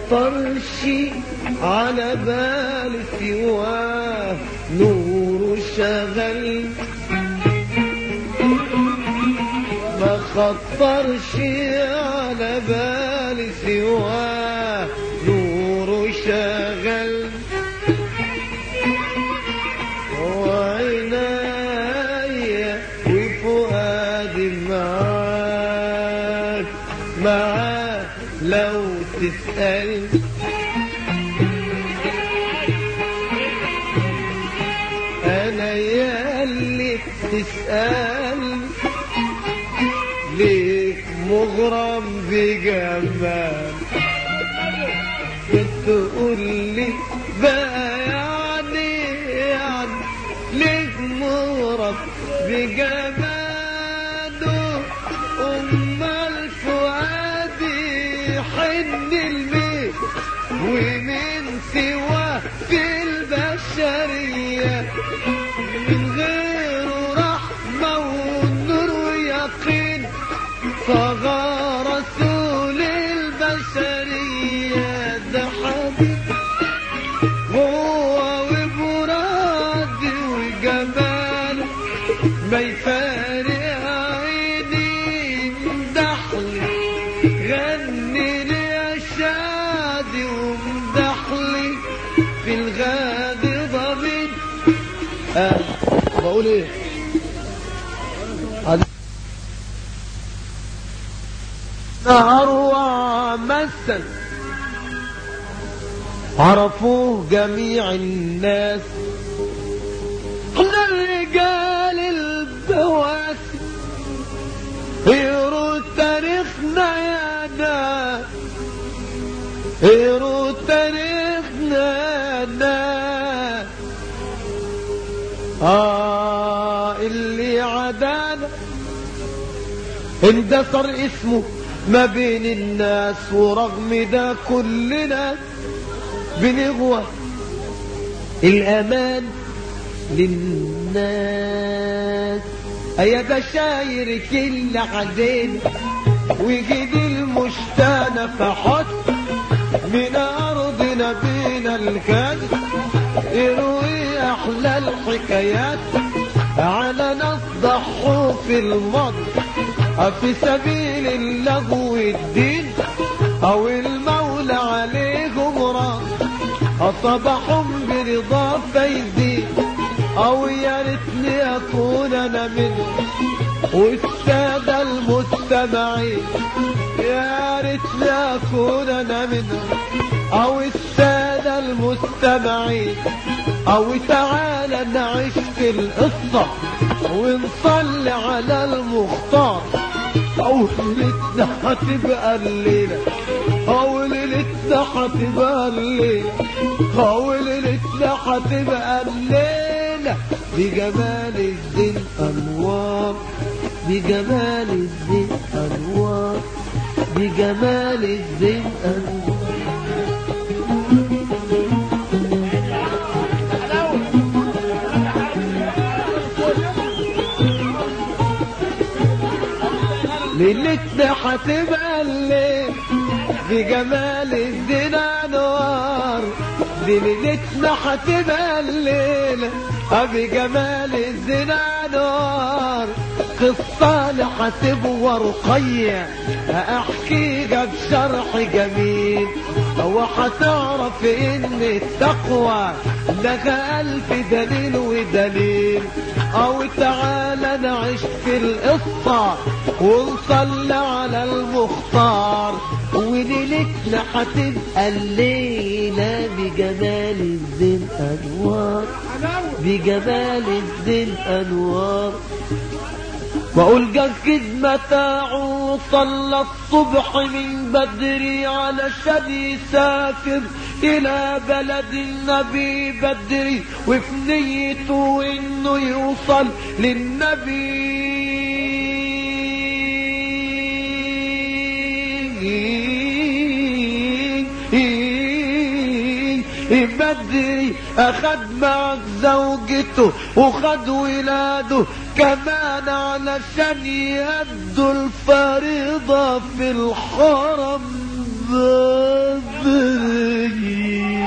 خطرش على بالي سواه نور شغل ما خطرش على بالي سواه نور شغل وعيناي وفؤادي معاك معاك لو تسأل أنا ياللي تسأل ليك مغرم بجمال بتقول لي بقى يعني يعني ليك مغرم بجماله أمال فؤادي حن البيت ومن سواه في البشرية من غيره رحمة ونور ويقين صغى رسول البشرية ده حبيب هو وبرادي وجماله ما يفارق عيني مدحلي غني لي يا شادي ومدحلي في الغادي ضمين آه بقول ايه عاد- نهر ومسا عرفوه جميع الناس احنا الرجال البواسي يروا تاريخنا يا ناس يروا تاريخنا يا ناس آه اللي عدانا اندثر اسمه ما بين الناس ورغم ده كلنا بنغوى الأمان للناس أيا بشاير كل عدين وجد المشتانة فحط من أرضنا بين الكذب يروي أحلى الحكايات على ناس ضحوا في الماضي في سبيل اللغو والدين أو المولى عليهم راض أصبحهم برضا فايزين أو يا ريتني أكون أنا منهم والسادة المستمعين يا ريتني أكون أنا منهم أو السادة المستمعين أو تعالى نعيش في القصة ونصلي على المختار أو ليلتنا هتبقى الليلة أو ليلتنا هتبقى الليلة أو ليلتنا هتبقى الليلة بجمال الدين أنوار بجمال الدين أنوار بجمال الدين أنوار ليلتنا هتبقى الليل بجمال الدين انوار دي ليلتنا هتبقى الليل بجمال الدين انوار قصة لحسب ورقية احكيها بشرح جميل وهتعرف ان التقوى لها الف دليل ودليل او تعالى نعيش في القصة ونصلي على المختار وليلتنا هتبقى الليلة بجمال الدين انوار بجمال الدين انوار واقول جد متاعه صلى الصبح من بدري علشان يسافر الى بلد النبي بدري وفي نيته انه يوصل للنبي بدري اخد معك زوجته وخد ولاده كمان علشان يأدوا الفريضة في الحرم بدري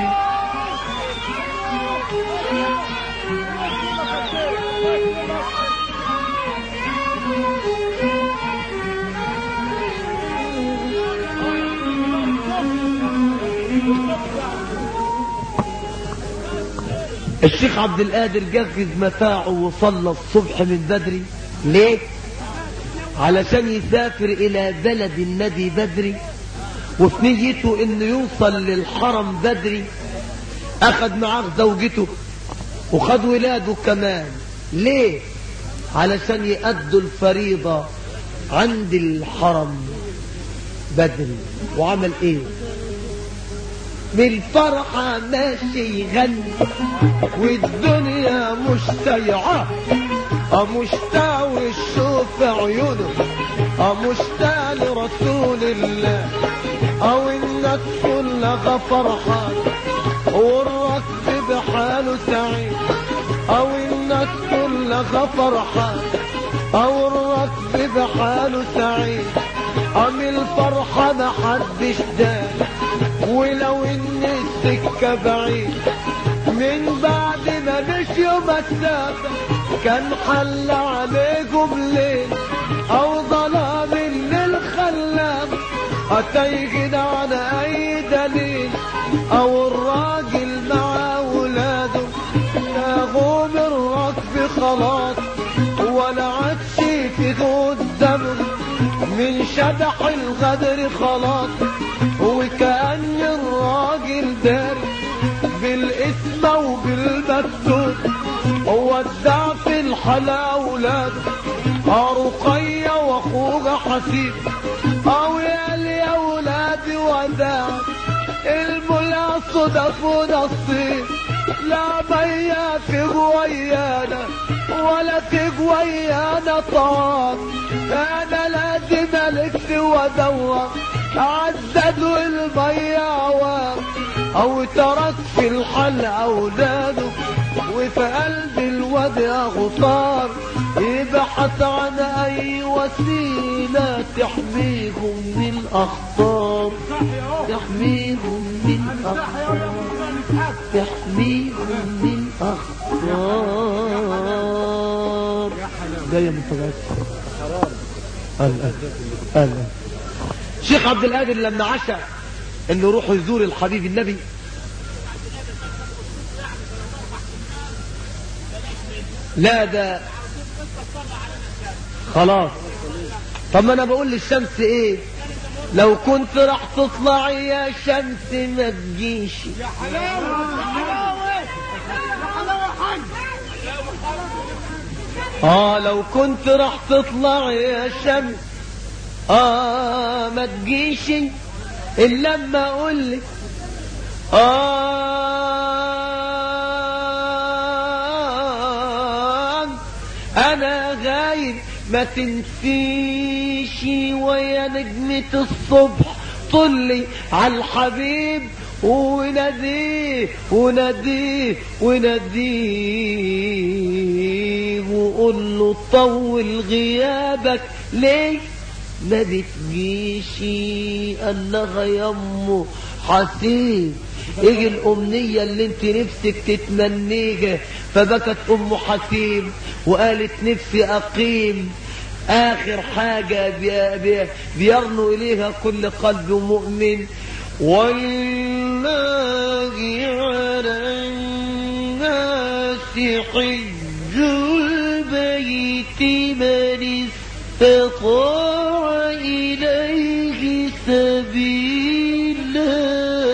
الشيخ عبد القادر جهز متاعه وصلى الصبح من بدري ليه علشان يسافر الى بلد النبي بدري وفي نيته انه يوصل للحرم بدري اخذ معاه زوجته وخد ولاده كمان ليه علشان يأدوا الفريضة عند الحرم بدري وعمل ايه من الفرحة ماشي يغني والدنيا مش سيعة مشتاق والشوف عيونه مشتاق لرسول الله او الناس كلها فرحان والركب بحاله سعيد او الناس كلها فرحان او الركب بحاله سعيد ام الفرحة محدش داني ولو ان السكة بعيد من بعد ما مشيوا مسافة كان حل عليكم ليل او ظلام الليل خلام هتيجد على اي دليل او الراجل مع ولاده ناغوم الركب خلاص ولا عادش في قدامه من شبح الغدر خلاص وكأن الراجل داري بالاسم وبالمكتوب ودع في الحلا اولاد رقية واخوها حسيب او يا لي يا ولادي وداع الملا صدف ونصيب لا بيا في ويانا ولا في ويانا طعام انا لازم الف وادور عدد والمية عوام او ترك في الحل اولاده وفي قلب الواد غطار يبحث عن اي وسيلة تحميهم من الاخطار تحميهم من الاخطار تحميهم من الاخطار جاية من طبيعتها الان الان شيخ عبد القادر لما عشى انه يروح يزور الحبيب النبي لا ده خلاص طب ما انا بقول للشمس ايه لو كنت راح تطلع يا شمس ما تجيش يا حلاوة حلاوة يا حلاوة حاج اه لو كنت راح تطلع يا شمس اه ما تجيش الا لما اقول لك آه انا غايب ما تنسيش ويا نجمة الصبح طلي على الحبيب وناديه وناديه وناديه وقول له طول غيابك ليه ما بتجيش انها يمه حسيب ايه الامنية اللي انت نفسك تتمنيها فبكت ام حسيب وقالت نفسي اقيم اخر حاجة بي بي بيرنو اليها كل قلب مؤمن والله على الناس حج البيت من استطاع إليه سبيلا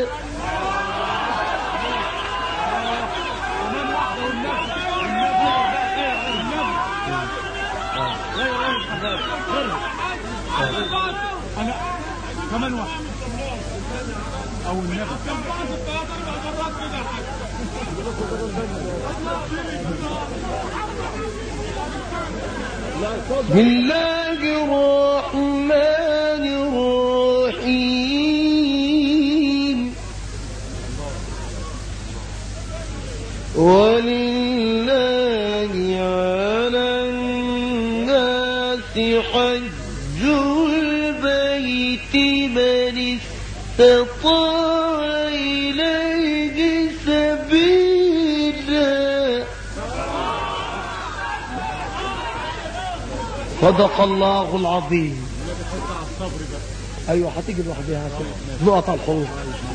أنا كمان واحد أو النبي بسم الله الرحمن الرحيم ولله على الناس حج البيت من استطاع إليه سبيلا صدق الله العظيم ايوه هتيجي لوحدها عشان نقط على الحروف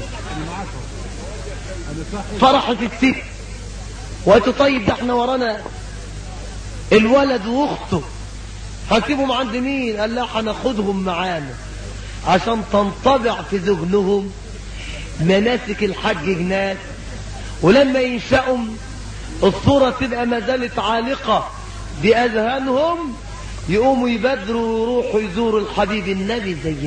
فرحت الست وقالت له طيب ده احنا ورانا الولد واخته هنسيبهم عند مين قال لا هناخدهم معانا عشان تنطبع في ذهنهم مناسك الحج هناك ولما ينشأوا الصورة تبقى ما زالت عالقة بأذهانهم يقوموا يبادروا ويروحوا يزوروا الحبيب النبي زينا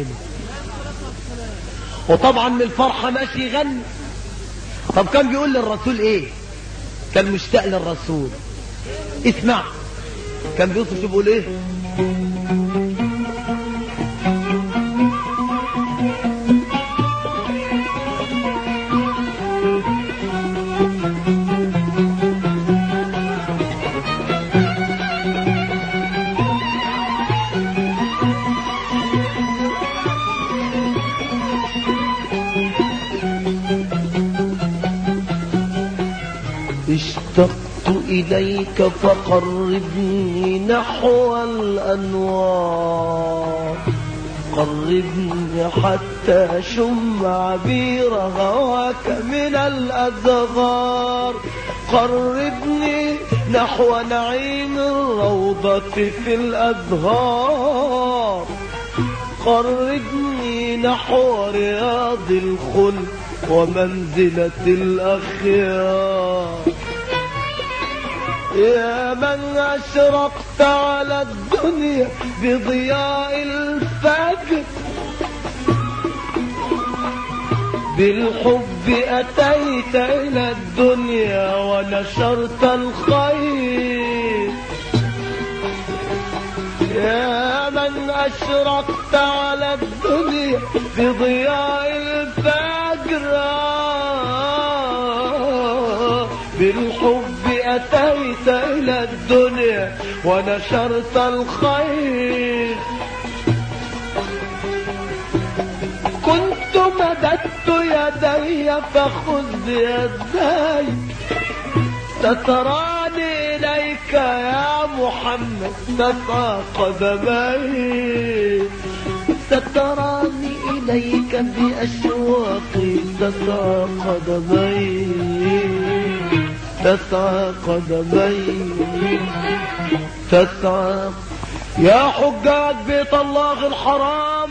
وطبعا من الفرحة ماشي يغني طب كان بيقول للرسول ايه كان مشتاق للرسول اسمع كان بيوصف شو بيقول ايه اشتقت إليك فقربني نحو الأنوار قربني حتى أشم عبير هواك من الأزغار قربني نحو نعيم الروضة في الأزهار قربني نحو رياض الخلد ومنزلة الأخيار يا من أشرقت على الدنيا بضياء الفجر بالحب أتيت إلى الدنيا ونشرت الخير يا من أشرقت على الدنيا بضياء الفجر بالحب أتيت إلى الدنيا ونشرت الخير كنت مددت يدي فخذ يدي ستراني إليك يا محمد تسعى قدمي ستراني إليك بأشواقي تسعى قدمي تسعى قدمي تسعى يا حجاج بيت الله الحرام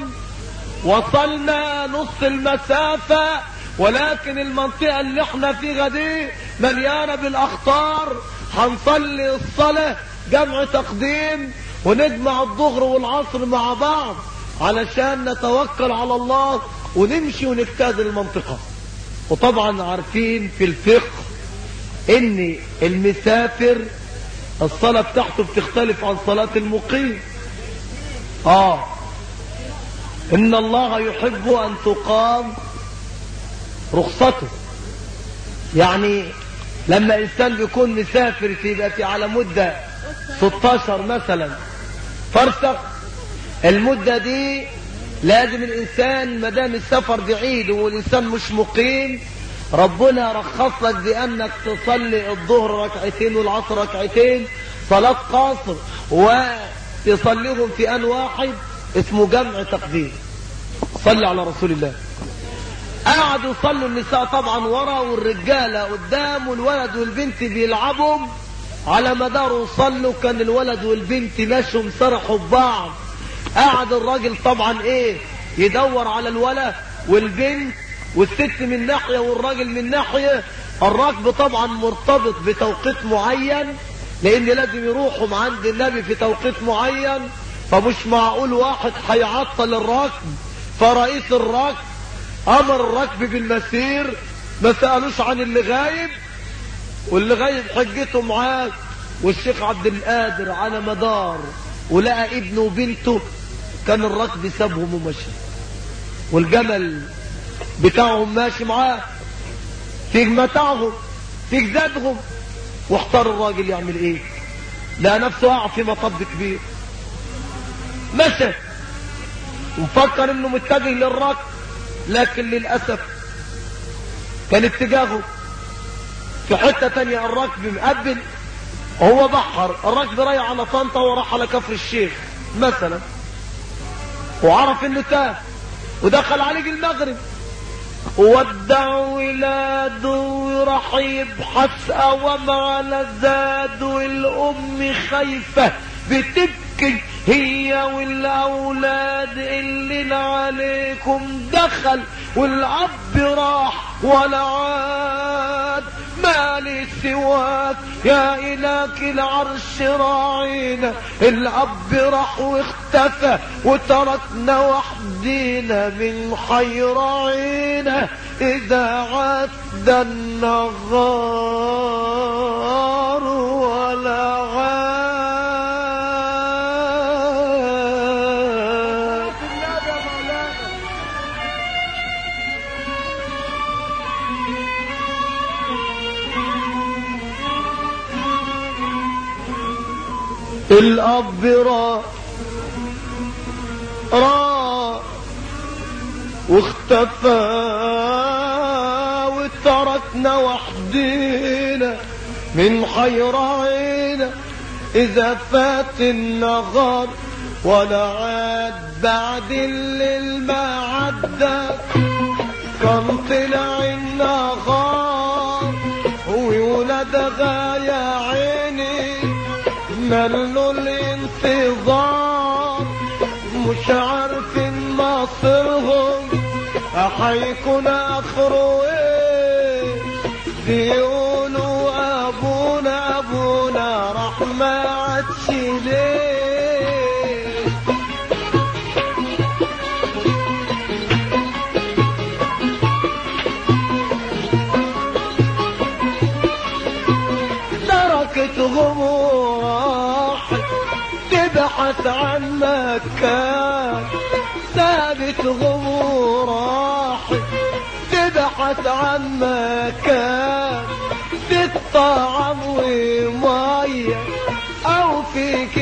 وصلنا نص المسافة ولكن المنطقة اللي احنا فيها دي مليانة بالاخطار هنصلي الصلاة جمع تقديم ونجمع الظهر والعصر مع بعض علشان نتوكل على الله ونمشي ونجتاز المنطقة وطبعا عارفين في الفقه ان المسافر الصلاة بتاعته بتختلف عن صلاة المقيم اه ان الله يحب ان تقام رخصته يعني لما انسان بيكون مسافر في يبقى في على مدة 16 مثلا فرسخ المدة دي لازم الانسان ما دام السفر بعيد والانسان مش مقيم ربنا رخص لك بانك تصلي الظهر ركعتين والعصر ركعتين صلاة قاصر وتصليهم في ان واحد اسمه جمع تقديم صلي على رسول الله قعدوا يصلوا النساء طبعا ورا والرجالة قدام والولد والبنت بيلعبوا على مدار يصلوا كان الولد والبنت ماشوا مسرحوا ببعض قعد الراجل طبعا ايه يدور على الولد والبنت والست من ناحية والراجل من ناحية الركب طبعا مرتبط بتوقيت معين لان لازم يروحوا عند النبي في توقيت معين فمش معقول واحد هيعطل الركب فرئيس الركب امر الركب بالمسير ما سالوش عن اللي غايب واللي غايب حجته معاه والشيخ عبد القادر على مدار ولقى ابنه وبنته كان الركب سابهم ومشي والجمل بتاعهم ماشي معاه في متاعهم في زادهم واختار الراجل يعمل ايه لقى نفسه وقع في مطب كبير مشى وفكر انه متجه للركب لكن للأسف كان اتجاهه في حتة تانية الركب مقبل وهو بحر الركب رايح على طنطا وراح على كفر الشيخ مثلا وعرف انه تاه ودخل عليه المغرب ودع ولاده وراح يبحث اوام على زاد والام خايفة بتبكي هي والاولاد اللي عليكم دخل والاب راح ولا عاد مالي سواك يا إلهك العرش راعينا الأب راح واختفى وتركنا وحدينا من خير عينا إذا عد النغار ولا عاد الأب راح راح واختفى وتركنا وحدينا من حيرعينا إذا فات النهار ولا عاد بعد الليل ما عدى كان طلع النهار وولادها يا عيني ملوا الانتظار مش عارفين مصيرهم حيكون اخره ايه بيقولوا ابونا ابونا راح ما عادش ليه تركتهم وراحت تبحث عن مكان سابتهم وراحت تبحث عن مكان في الطعام ومية أو فيك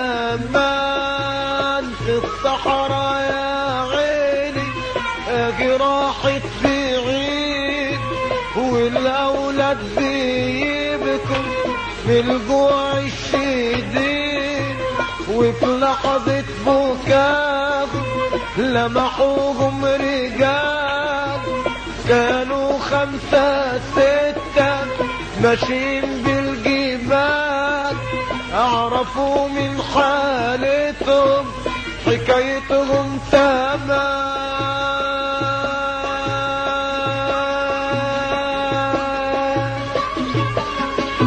الأمان في الصحراء يا عيني أجي راحت بعيد والأولاد بيبكوا من الجوع الشديد وفي لحظة بكاء لمحوهم رجال كانوا خمسة ستة ماشيين بالجبال اعرفوا من حالتهم حكايتهم تمام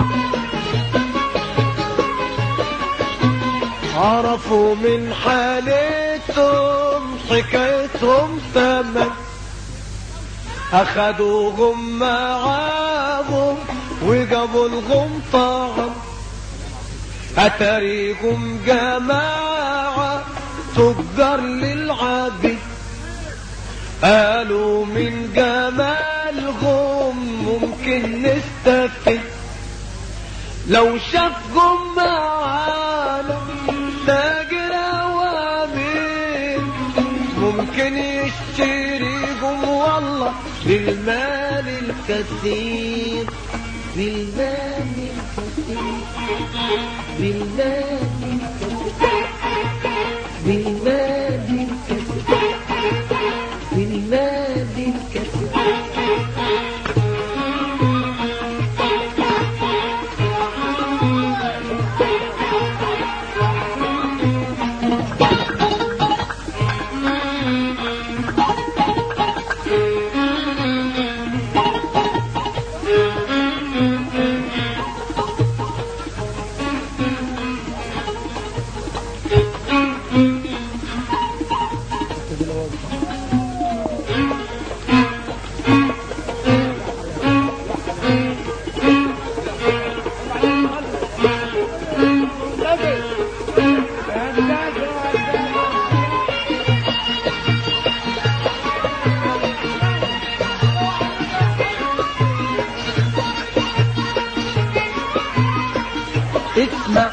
عرفوا من حالتهم حكايتهم تمام اخدوهم معاهم وجابوا لهم طعم اتاريهم جماعة تجار للعبيد قالوا من جمالهم ممكن نستفيد لو شافهم معانا تاجر اوامر ممكن يشتريهم والله بالمال الكثير بالمال الكثير بالمال الكثير بالمال الكثير بالمال الكثير اسمع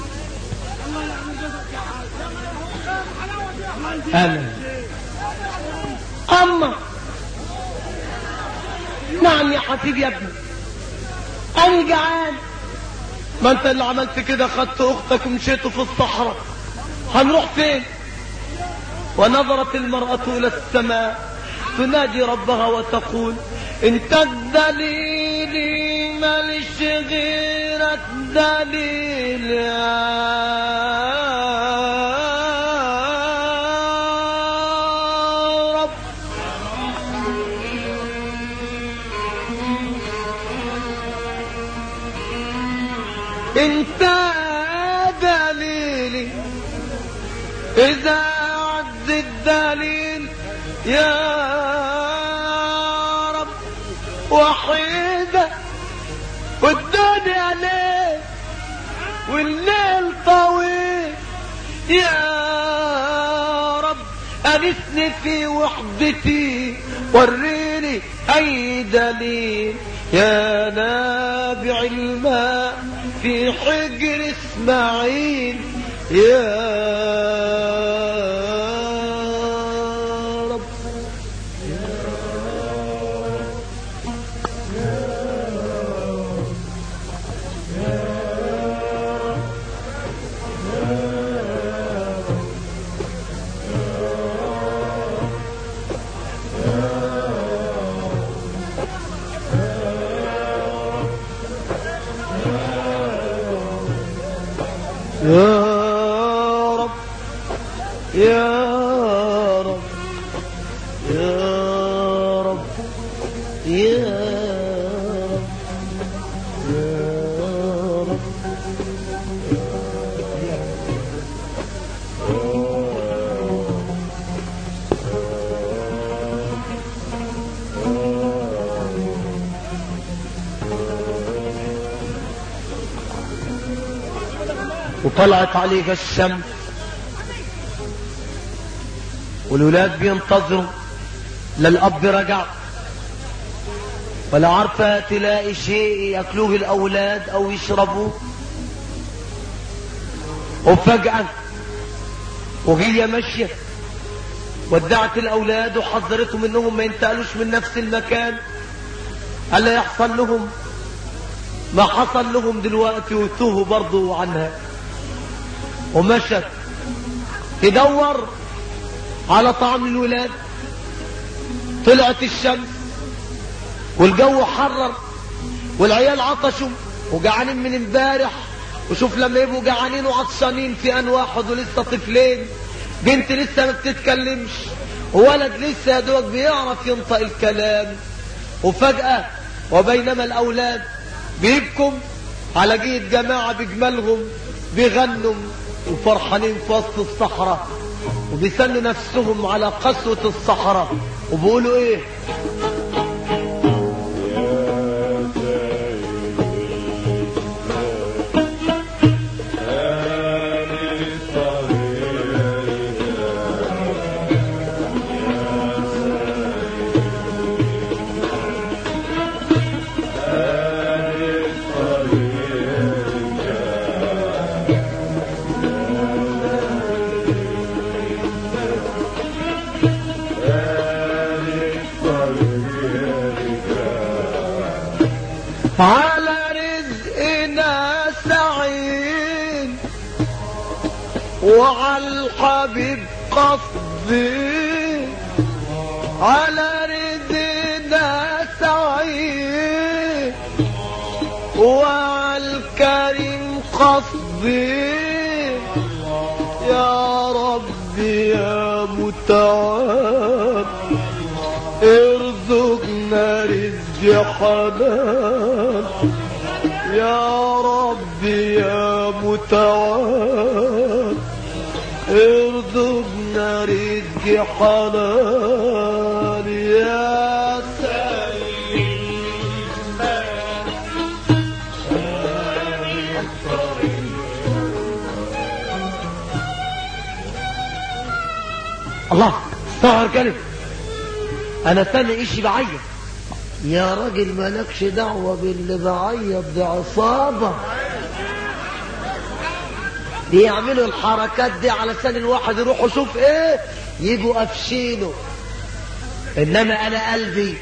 انا اما نعم يا حبيبي يا ابني انا جعان ما انت اللي عملت كده خدت اختك ومشيتوا في الصحراء هنروح فين ونظرت المرأة الى السماء تنادي ربها وتقول انت الدليل مالش غيرك دليل يا رب انت دليلي اذا عد الدليل يا رب وحيدة والدنيا ليل والليل طويل يا رب أنسني في وحدتي وريني أي دليل يا نابع الماء في حجر إسماعيل يا رب يا رب يا رب يا رب يا رب يا رب وطلعت عليك الشمس والولاد بينتظروا لا الاب رجع ولا عارفه تلاقي شيء ياكلوه الاولاد او يشربوه وفجاه وهي ماشيه ودعت الاولاد وحذرتهم انهم ما ينتقلوش من نفس المكان الا يحصل لهم ما حصل لهم دلوقتي وتوهوا برضو عنها ومشت تدور على طعام الولاد طلعت الشمس والجو حرر والعيال عطشوا وجعانين من امبارح وشوف لما يبقوا جعانين وعطشانين في ان واحد ولسه طفلين بنت لسه ما بتتكلمش وولد لسه يا دوب بيعرف ينطق الكلام وفجأة وبينما الأولاد بيبكم على جيد جماعة بجمالهم بيغنوا وفرحانين في وسط الصحراء وبيسلوا نفسهم على قسوة الصحراء وبيقولوا ايه على رزقنا سعيد وعلى الحبيب قصدي على رزقنا سعيد وعلى الكريم قصدي يا ربي يا متعال ارزقنا رزق حلال يا ربي يا متعال ارزقنا رزق حلال يا سيد الله سهر كلمة انا تاني اشي بعيط يا راجل مالكش دعوة باللي بعيط دي عصابة بيعملوا الحركات دي علشان الواحد يروح يشوف ايه يجوا قافشينه انما انا قلبي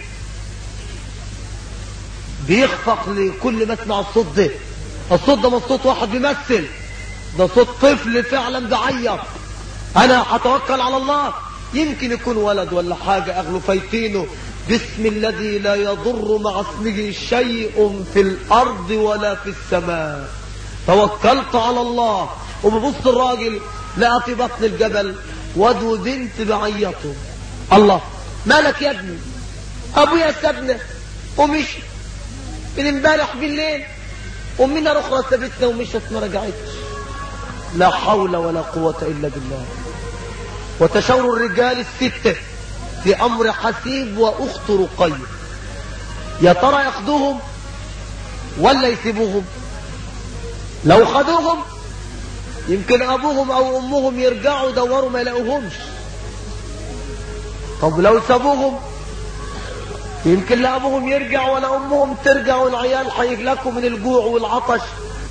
بيخفق لكل ما اسمع الصوت ده الصوت ده مش صوت واحد بيمثل ده صوت طفل فعلا بيعيط انا هتوكل على الله يمكن يكون ولد ولا حاجة اغلو فايتينه باسم الذي لا يضر مع اسمه شيء في الارض ولا في السماء توكلت على الله وببص الراجل لقى في بطن الجبل واد وبنت بيعيطوا الله مالك يا ابني ابويا سابنا ومشي من امبارح بالليل ومنا الاخرى سابتنا ومشت ما رجعتش لا حول ولا قوة الا بالله وتشاور الرجال الستة في امر حسيب واخت رقية يا ترى ياخدوهم ولا يسيبوهم لو خدوهم يمكن ابوهم او امهم يرجعوا يدوروا ما يلاقوهمش طب لو سابوهم يمكن لا ابوهم يرجع ولا امهم ترجع والعيال هيهلكوا من الجوع والعطش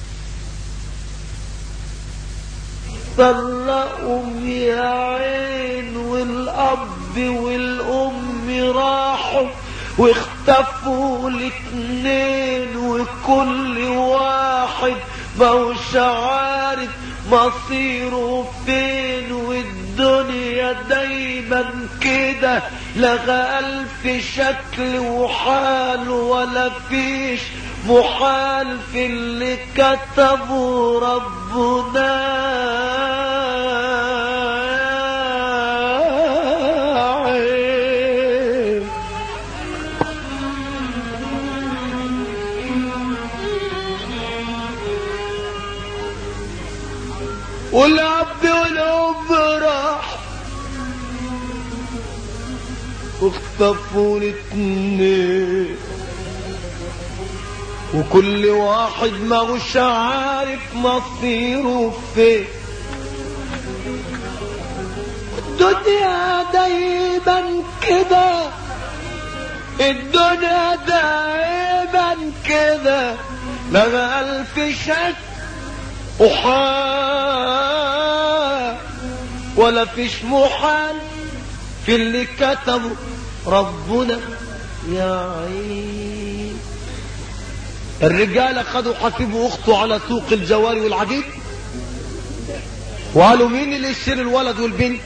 فرقهم يا عين والاب والام راحوا واختفوا الاتنين وكل واحد ماهوش عارف مصيره فين والدنيا دايما كده لغى ألف شكل وحال ولا فيش محال في اللي كتبه ربنا والعبد والأم راح واختفوا الاتنين وكل واحد ماهوش عارف مصيره فين الدنيا دايما كده الدنيا دايما كده لغى ألف شك وحال ولا فيش محال في اللي كتبه ربنا يا عين الرجال خدوا حسيب واخته على سوق الجواري والعبيد وقالوا مين اللي يشتري الولد والبنت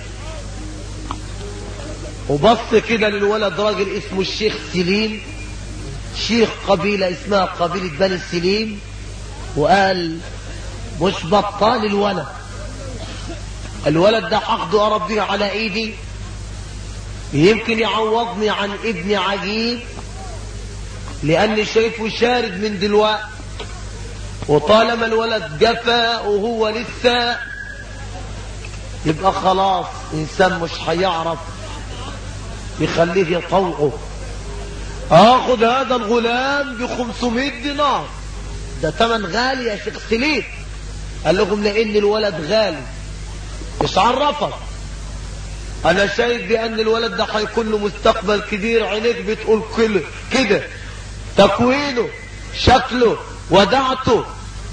وبص كده للولد راجل اسمه الشيخ سليم شيخ قبيلة اسمها قبيلة بني سليم وقال مش بطال الولد الولد ده حقده اربيه على ايدي يمكن يعوضني عن ابن عجيب لاني شايفه شارد من دلوقتي وطالما الولد جفا وهو لسه يبقى خلاص انسان مش هيعرف يخليه يطوعه اخذ هذا الغلام ب 500 دينار ده تمن غالي يا شيخ سليم قال لهم لان الولد غالي مش عرفك انا شايف بان الولد ده هيكون له مستقبل كبير عينيك بتقول كله كده تكوينه شكله ودعته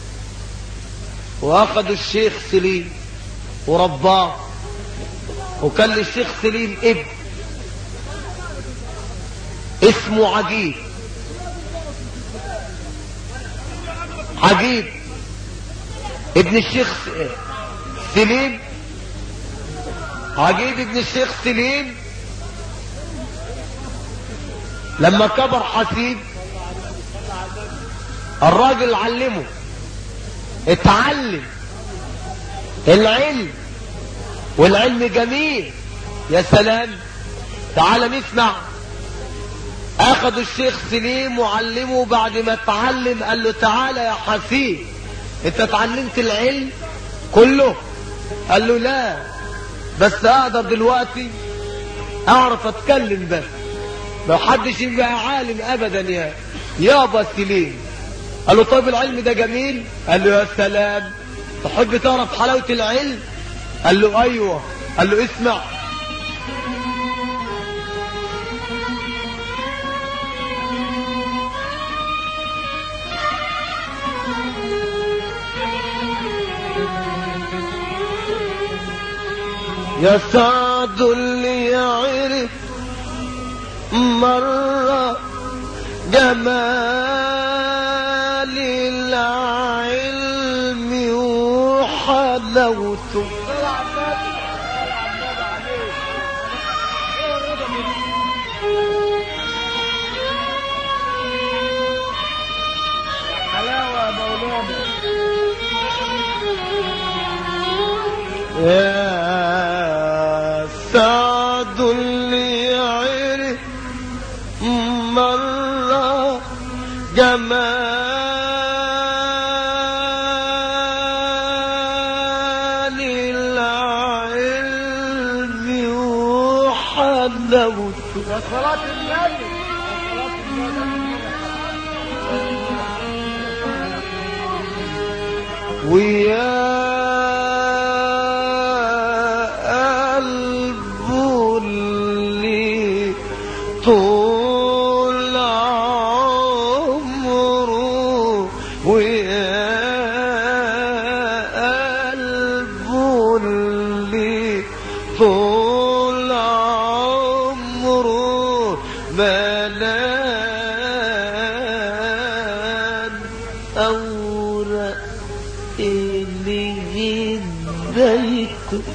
واخدوا الشيخ سليم ورباه وكان للشيخ سليم ابن اسمه عجيب عجيب ابن الشيخ سليم عجيب ابن الشيخ سليم لما كبر حسيب الراجل علمه اتعلم العلم والعلم جميل يا سلام تعال نسمع اخذوا الشيخ سليم وعلمه بعد ما اتعلم قال له تعالى يا حسيب انت اتعلمت العلم كله قال له لا بس اقدر دلوقتي اعرف اتكلم بس ما حدش يبقى عالم ابدا يا يابا سليم قال له طيب العلم ده جميل قال له يا سلام تحب تعرف حلاوة العلم قال له ايوه قال له اسمع يا سعد اللي يعرف مرة جمال العلم وحلاوته حلاوة يا مولانا يا سعد اللي عرف مرة جمال العلم وحلاوته يا صلاة النبي يا صلاة النبي ويا قلبه اللي طول عمره ويا قلبه اللي طول عمره ملان أورق اللي جديته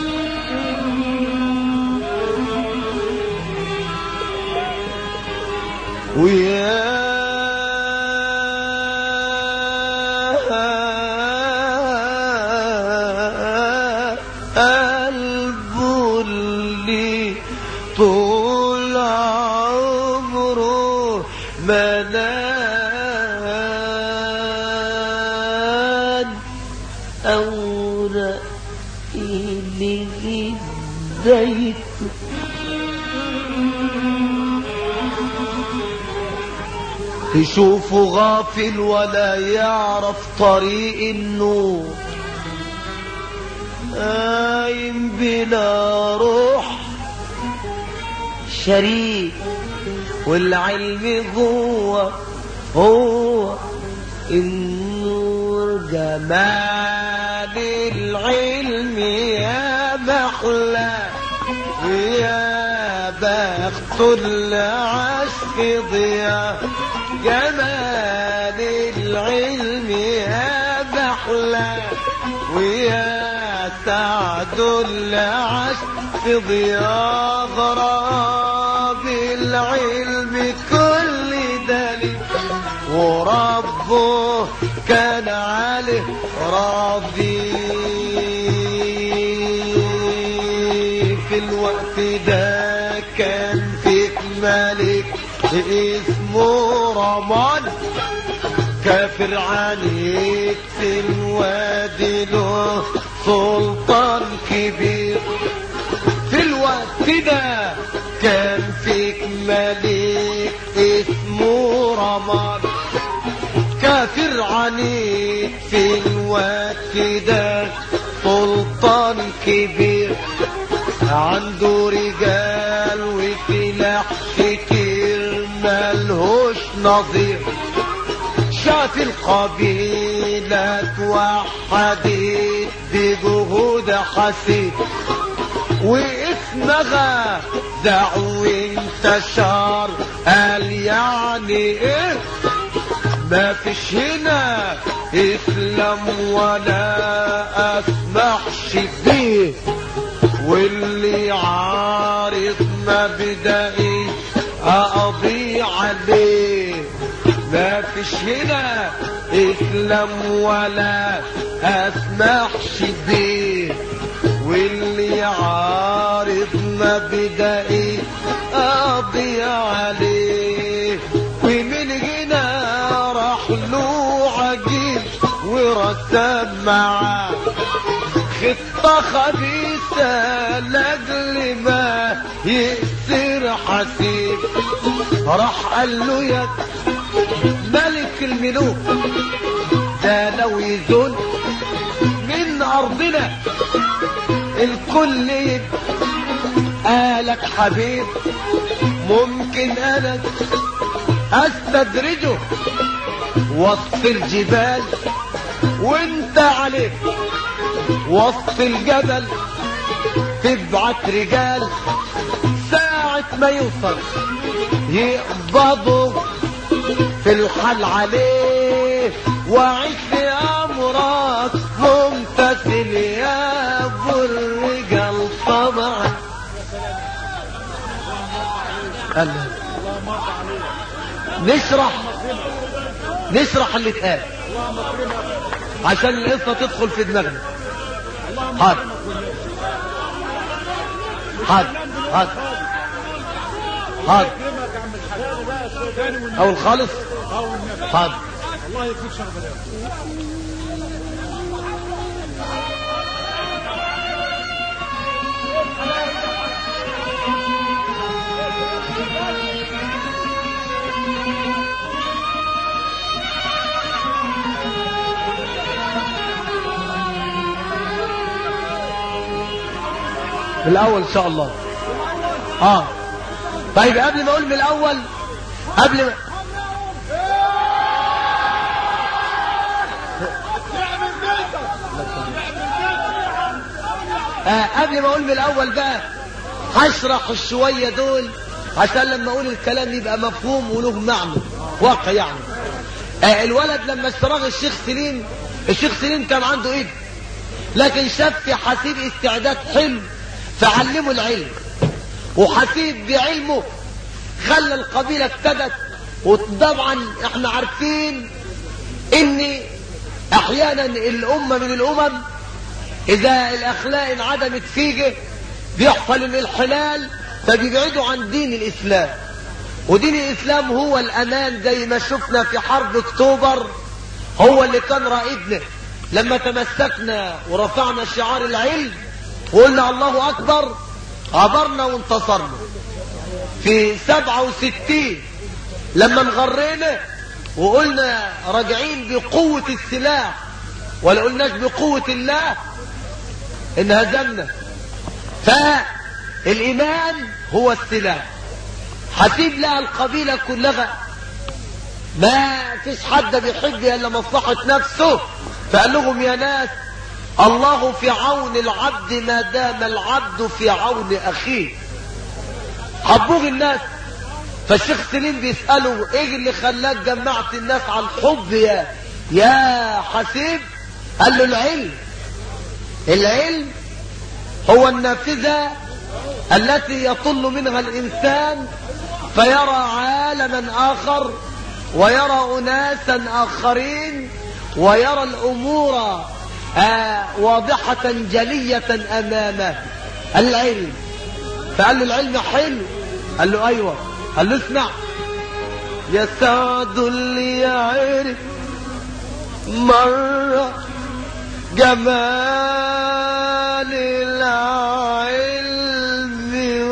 ويا قلبه اللي طول عمره ملان أورق اللي جديته تشوفه غافل ولا يعرف طريق النور قايم بلا روح شريك والعلم جوه هو النور جمال العلم يا محلى ويا بخت اللي عاش في ضياء جمال العلم يا محلى ويا سعد اللي عاش في ضياء غراب العلم كل دليل وربه كان عليه راضي في الوقت ده كان في ملك اسمه رمان كافر عليك في الوادي له سلطان كبير في الوقت ده كان فيك ملك اسمه رمان كافر عنيد في الوقت ده سلطان كبير عنده رجال وسلاح كتير ملهوش نظير شاف القبيلة توحدت بجهود حسيب واسمها دعو انتشار قال يعني ايه ما فيش هنا اسلام ولا اسمحش بيه واللي عارض مبدئي اقضي عليه ما فيش هنا اسلام ولا اسمحش بيه واللي عارض مبدئي اقضي عليه ومن هنا راح له عجيب ورسم معاه خطة خبيثة لاجل ما يأسر حسيب راح قال له يا ملك الملوك ده لو يزول من أرضنا الكل يبقى قالك حبيب ممكن أنا أستدرجه وسط الجبال وانت عليه وسط الجبل تبعت رجال ساعة ساعة ما يوصل يقبضوا في الحل عليه وعيش في امرك ممتثل يا ابو الرجال طبعا قال له. نشرح نشرح اللي اتقال عشان القصه تدخل في دماغنا حاضر حاضر حاضر حاضر اول خالص حاضر الله يكفيك شر بلاوي من الاول ان شاء الله اه طيب قبل ما اقول من الاول قبل ما آه قبل ما اقول من الاول بقى هشرح الشويه دول عشان لما اقول الكلام يبقى مفهوم وله معنى واقع يعني آه الولد لما اشتراه الشيخ سليم الشيخ سليم كان عنده ايه لكن شاف في حسيب استعداد حلو فعلمه العلم وحسيب بعلمه خلى القبيلة ابتدت وطبعا احنا عارفين ان احيانا الامة من الامم اذا الاخلاق انعدمت فيه بيحصل الانحلال فبيبعدوا عن دين الاسلام ودين الاسلام هو الامان زي ما شفنا في حرب اكتوبر هو اللي كان رائدنا لما تمسكنا ورفعنا شعار العلم وقلنا الله اكبر عبرنا وانتصرنا في سبعة وستين لما انغرينا وقلنا راجعين بقوة السلاح ولا قلناش بقوة الله انهزمنا فالإيمان هو السلاح حسيب لها القبيلة كلها ما فيش حد بيحب الا مصلحة نفسه فقال لهم يا ناس الله في عون العبد ما دام العبد في عون اخيه حبوه الناس فالشيخ سليم بيسأله ايه اللي خلاك جمعت الناس على الحب يا يا حسيب قال له العلم العلم هو النافذة التي يطل منها الإنسان فيرى عالما آخر ويرى أناسا آخرين ويرى الأمور آه واضحة جلية أمامه العلم فقال له العلم حلو قال له أيوة قال له اسمع يا سعد اللي يعرف مرة جمال العلم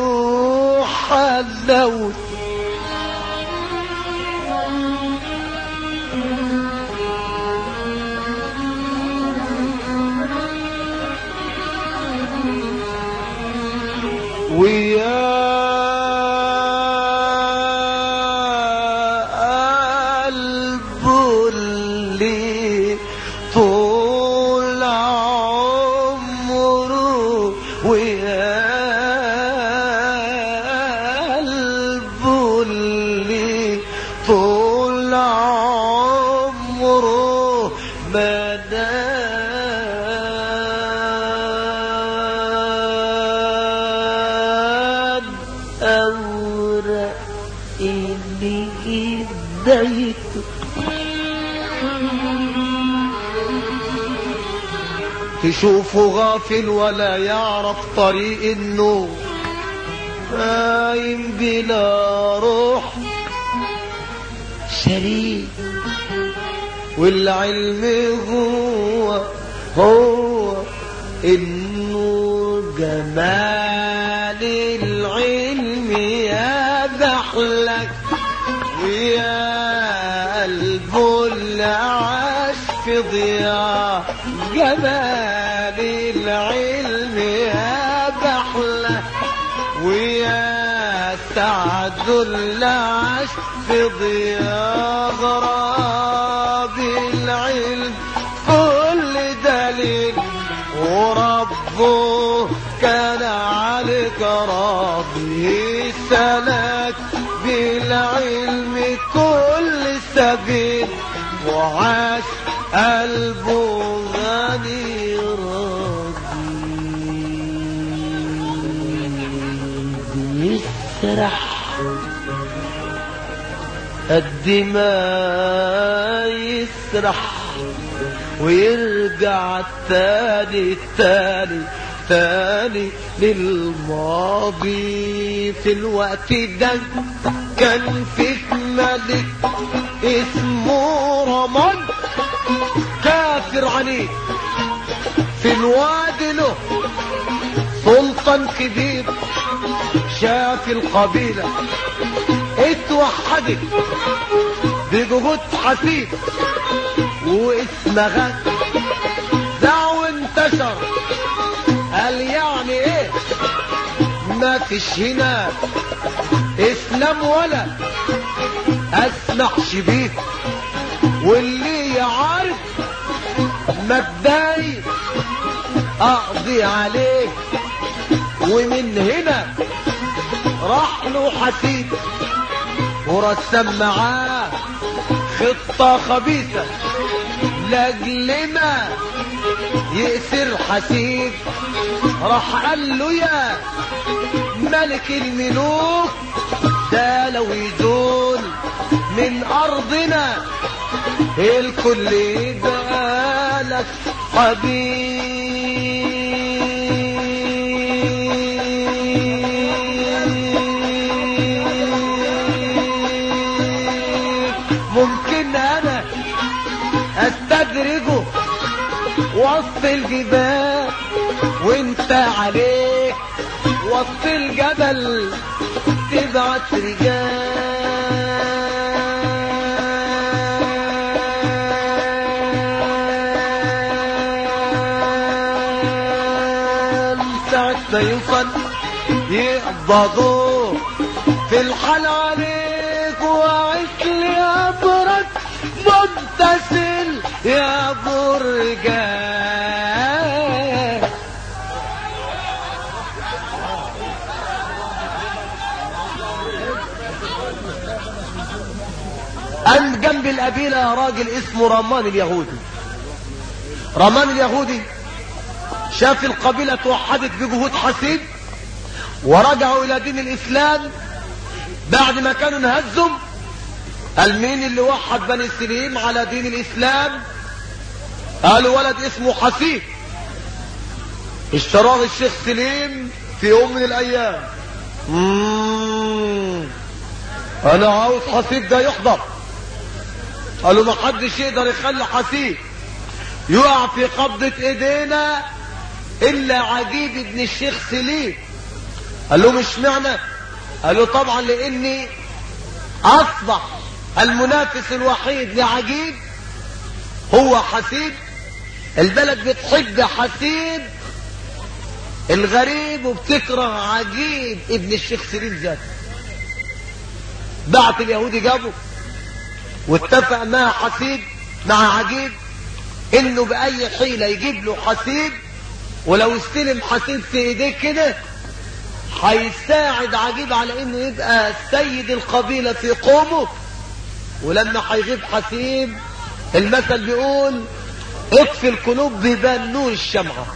وحلاوته ويا قلب اللي طول عمره ويا قلب اللي طول عمره ما نام أورق اللي إيديته تشوفه غافل ولا يعرف طريق النور نايم بلا روح شريك والعلم هو هو النور جمال العلم يا بحلك ويا قلب اللي عاش في ضياء جمال العلم يا بحلك ويا سعد اللي عاش في ضياء غراب العلم كل دليل وربه كان عليك راضي سلك بالعلم كل سبيل وعاش قلبه غني راضي يسرح قد ما يسرح ويرجع تاني تاني تاني للماضي في الوقت ده كان في ملك اسمه رمان كافر عنيد في الوادي له سلطان كبير شاف القبيلة اتوحدت بجهود حسيب واسمها دعو انتشر قال يعني ايه ما فيش هنا اسلام ولا اسمحش بيه واللي يعرف مبدئي اقضي عليه ومن هنا راح له حسيب ورسم معاه خطة خبيثة لاجل ما يأسر حسيب راح قال له يا ملك الملوك ده لو يزول من أرضنا الكل يبقى لك حبيب ممكن أنا استدرجه وسط الجبال وانت عليك وسط الجبل تبعت رجال ساعة ما يوصل يقبضوا في الحال عليك وعيش لي أبرك متصل يا برجان قام جنب القبيلة راجل اسمه رمان اليهودي رمان اليهودي شاف القبيلة توحدت بجهود حسيب ورجعوا إلى دين الإسلام بعد ما كانوا انهزم قال مين اللي وحد بني سليم على دين الإسلام قالوا ولد اسمه حسيب اشتراه الشيخ سليم في يوم من الأيام مم. أنا عاوز حسيب ده يحضر قالوا ما حدش يقدر يخلي حسيب يقع في قبضة ايدينا الا عجيب ابن الشيخ سليم قال له مش معنى قال له طبعا لاني اصبح المنافس الوحيد لعجيب هو حسيب البلد بتحب حسيب الغريب وبتكره عجيب ابن الشيخ سليم ذاته بعت اليهودي جابه واتفق مع حسيب مع عجيب انه باي حيلة يجيب له حسيب ولو استلم حسيب في ايديه كده هيساعد عجيب على انه يبقى سيد القبيلة في قومه ولما هيغيب حسيب المثل بيقول اطفي القلوب بيبان نور الشمعة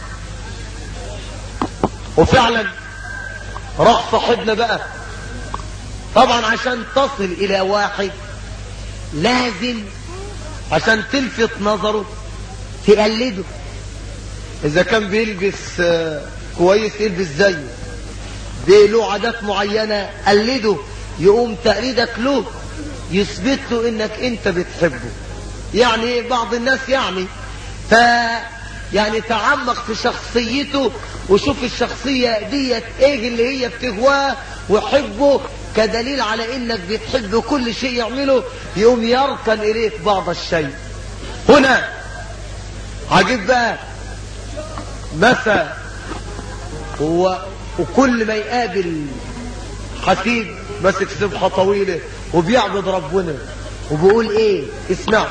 وفعلا راح صاحبنا بقى طبعا عشان تصل الى واحد لازم عشان تلفت نظره تقلده اذا كان بيلبس آه، كويس يلبس زيه دي له عادات معينة قلده يقوم تقليدك له يثبت له انك انت بتحبه يعني بعض الناس يعني ف يعني تعمق في شخصيته وشوف الشخصية ديت ايه اللي هي بتهواه وحبه كدليل على انك بتحب كل شيء يعمله يقوم يركن اليك بعض الشيء هنا عجيب بقى مثل هو وكل ما يقابل خطيب ماسك سبحة طويلة وبيعبد ربنا وبيقول ايه اسمع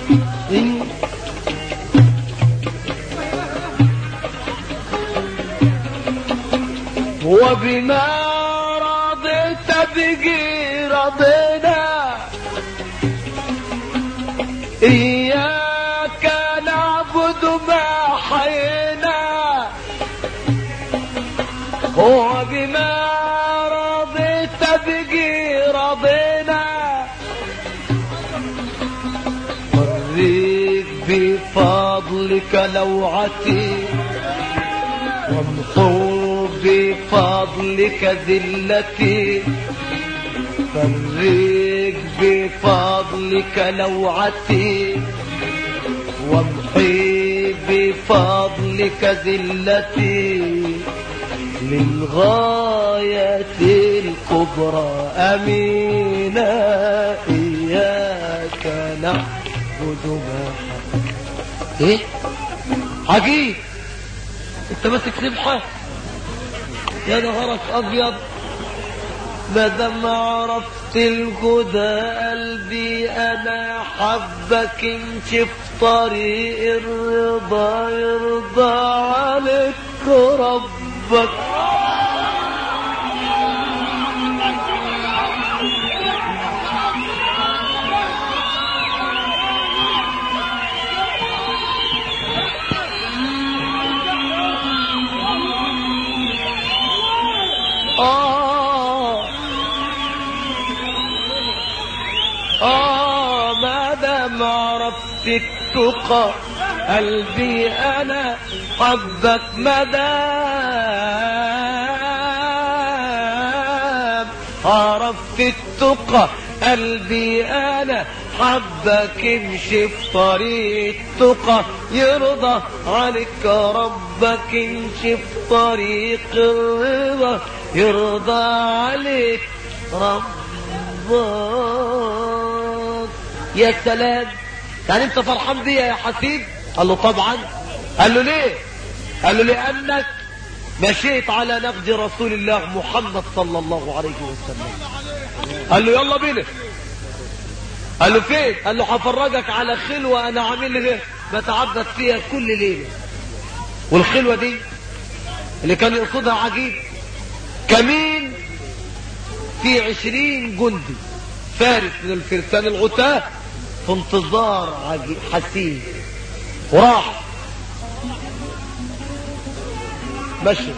وبما رضيت بقي رضينا إياك نعبد ما حينا وبما رضيت بقي رضينا فريك بفضلك لوعتي وامحو بفضلك ذلتي فريك بفضلك لوعتي وامحي بفضلك ذلتي للغاية الكبرى أمينا إياك نعبد ما إيه؟ عجيب انت ماسك سبحة يا نهارك ابيض ما دام عرفت الهدى قلبي انا حبك امشي في طريق الرضا يرضى عليك ربك آه آه ما دام عرفت التقى قلبي أنا حبك ما دام عرفت التقى قلبي أنا حبك امشي في طريق التقى يرضى عليك ربك امشي في طريق الرضا يرضى عليك ربك يا سلام يعني انت فرحان بيا يا حسيب قال له طبعا قال له ليه قال له لانك مشيت على نقد رسول الله محمد صلى الله عليه وسلم قال له يلا بينا قال له فين قال له هفرجك على خلوة انا عامل لي بتعبد فيها كل ليلة والخلوة دي اللي كان يقصدها عجيب كمين في عشرين جندي فارس من الفرسان الغتاة في انتظار عجيب حسين وراح مشي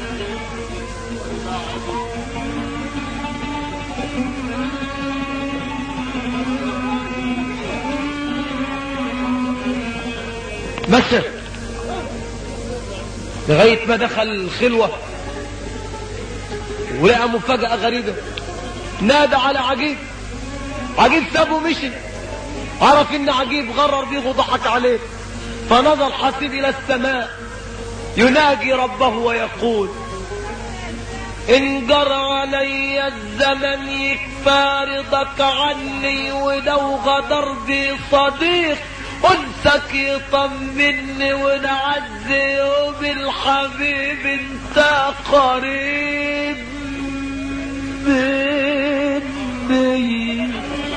مشى لغاية ما دخل الخلوة ولقى مفاجأة غريبة نادى على عجيب عجيب سابه مشي عرف ان عجيب غرر بيه وضحك عليه فنظر حسيب الى السماء يناجي ربه ويقول ان جرى علي الزمن يكفى رضاك عني ولو غدر بي صديق انسك يطمني ونعزي وبالحبيب انت قريب مني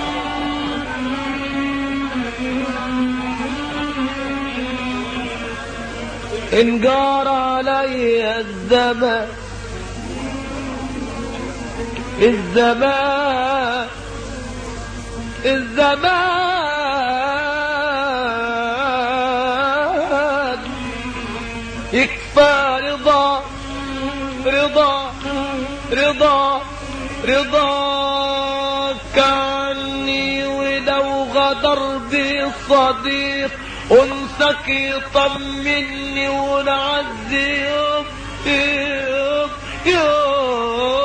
إن جار علي الزمان الزمان الزمان يكفى رضا رضا رضا رضاك عني ولو غدر بي صديق انسك يطمني ونعزي يوم يوم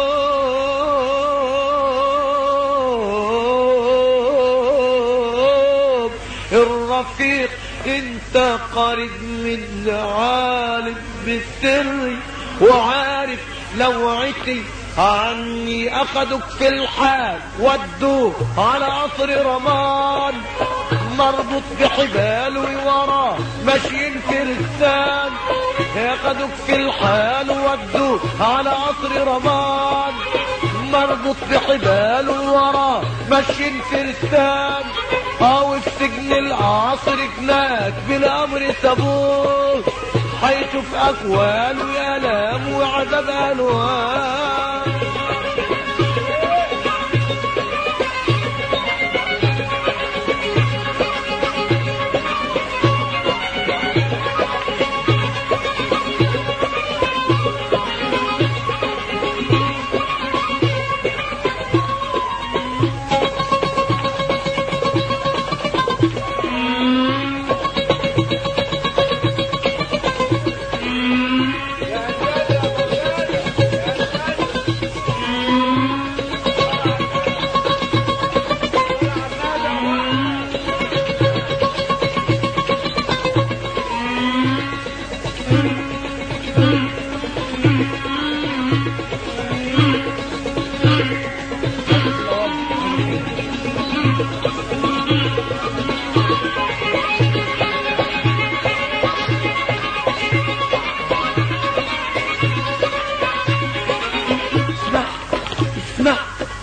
يوم الرفيق انت قريب من عالم بالسر وعارف لوعتي عني اخدك في الحال ودوك على قصر رمان مربوط بحبال وراه ماشيين فرسان ياخدوك في الحال ودوك على قصر رمان مربوط بحبال وراه ماشيين فرسان او في سجن العصر هناك بالامر سابوه هيشوف اكوان والام وعذاب الوان اسمع اسمع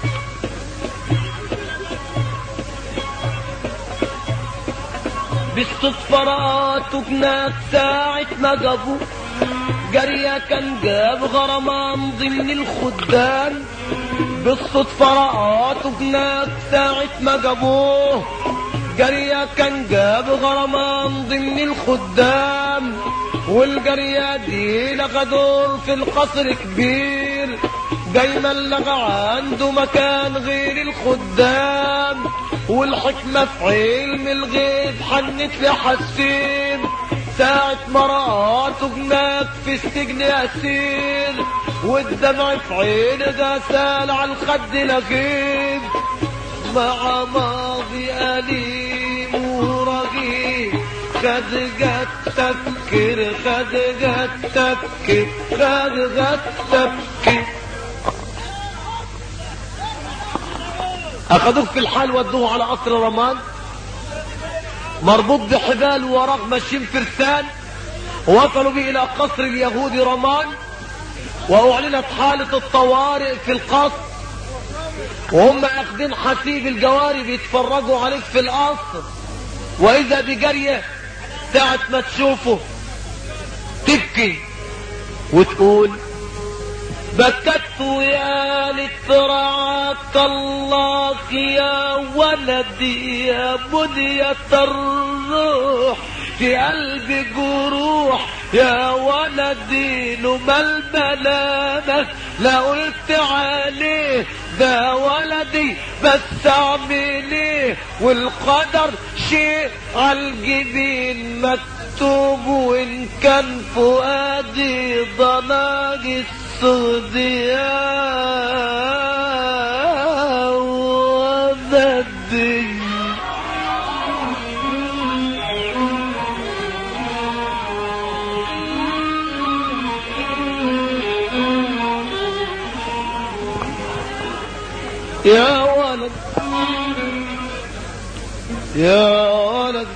بالصدفة رأته هناك ساعة ما جابوه جريا كان جاب غرمان ضمن الخدام بالصدفة رأته هناك ساعة ما جابوه جريا كان جاب غرمان ضمن الخدام والجريا دي لغى دور في القصر كبير دايما لغى عنده مكان غير الخدام والحكمة في علم الغيب حنت لحسين ساعة ما رأته هناك في السجن أسير والدمع في عينه ده سال على الخد لغيب مع ماضي أليم ورغيب خد جت تفكير خد جت تفكير خد جت تفكير أخذوه في الحال ودوه على قصر رمان مربوط بحبال وراغ ماشيين فرسان وصلوا به إلى قصر اليهود رمان وأعلنت حالة الطوارئ في القصر وهم اخذين حسيب الجواري بيتفرجوا عليك في القصر واذا بجرية ساعة ما تشوفه تبكي وتقول بكت يا لترعاك الله يا ولدي يا بنية الروح في قلبي جروح يا ولدي لما الملامة لا قلت عليه ده ولدي بس اعمل ايه والقدر شيء عالجبين مكتوب وان كان فؤادي ضناج السود يا ولدي يا ولد يا ولد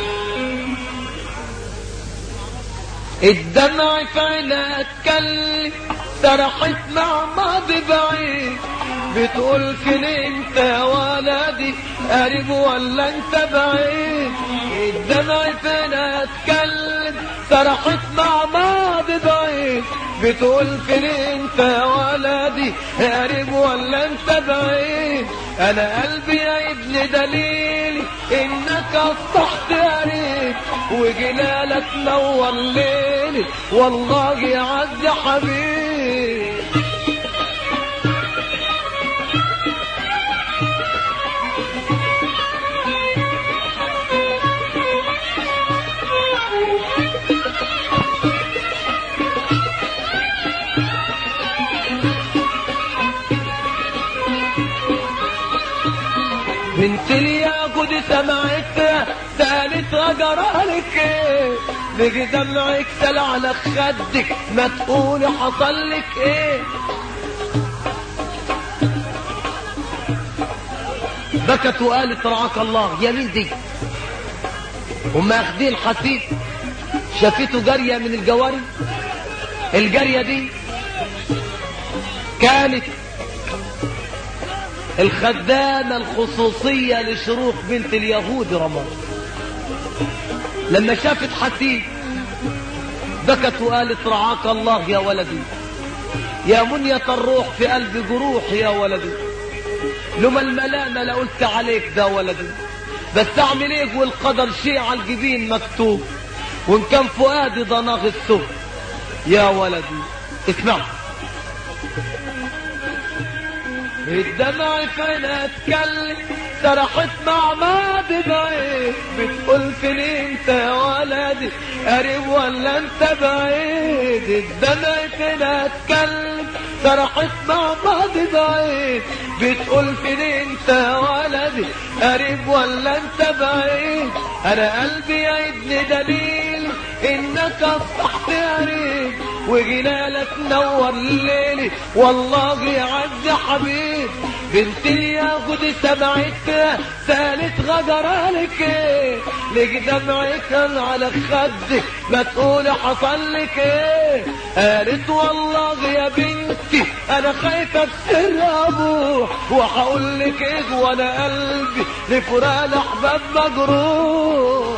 الدمع في عينك كلي سرحت مع ماضي بعيد بتقول فين انت يا ولدي قريب ولا انت بعيد الدمع في عينك كلي سرحت مع ماضي بعيد بتقول فين انت يا ولدي قريب ولا انت بعيد انا قلبي يا ابن دليلي انك اصبحت قريب وجلالك نور ليلي والله يا عز حبيب بنت الياقوت سمعت سالت وجرالك ايه بيجي دمعك سال على خدك ما تقولي حصل لك ايه بكت وقالت رعاك الله يا مين دي هم اخدين حسيب شافته جارية من الجواري الجارية دي كانت الخدامة الخصوصية لشروق بنت اليهود رمضان لما شافت حسين بكت وقالت رعاك الله يا ولدي يا منية الروح في قلب جروح يا ولدي لما الملامة لا قلت عليك ده ولدي بس اعمل ايه والقدر شيء على الجبين مكتوب وان كان فؤادي ضناغ السوق يا ولدي اسمع الدمع فين اتكلم سرحت مع ماضي بعيد بتقول فين انت يا ولدي قريب ولا انت بعيد الدمع فين اتكلم سرحت مع ماضي بعيد بتقول فين انت يا ولدي قريب ولا انت بعيد انا قلبي يعيدني دليل انك اصبحت قريب وجلالك نور ليلي والله يعز حبيب بنت اليهود سمعتها سالت غجرالك ايه لك دمعك على خدك ما تقول حصل لك ايه قالت والله يا بنتي انا خايفه بسر ابوه وهقول لك ايه وانا قلبي لفراق الاحباب مجروح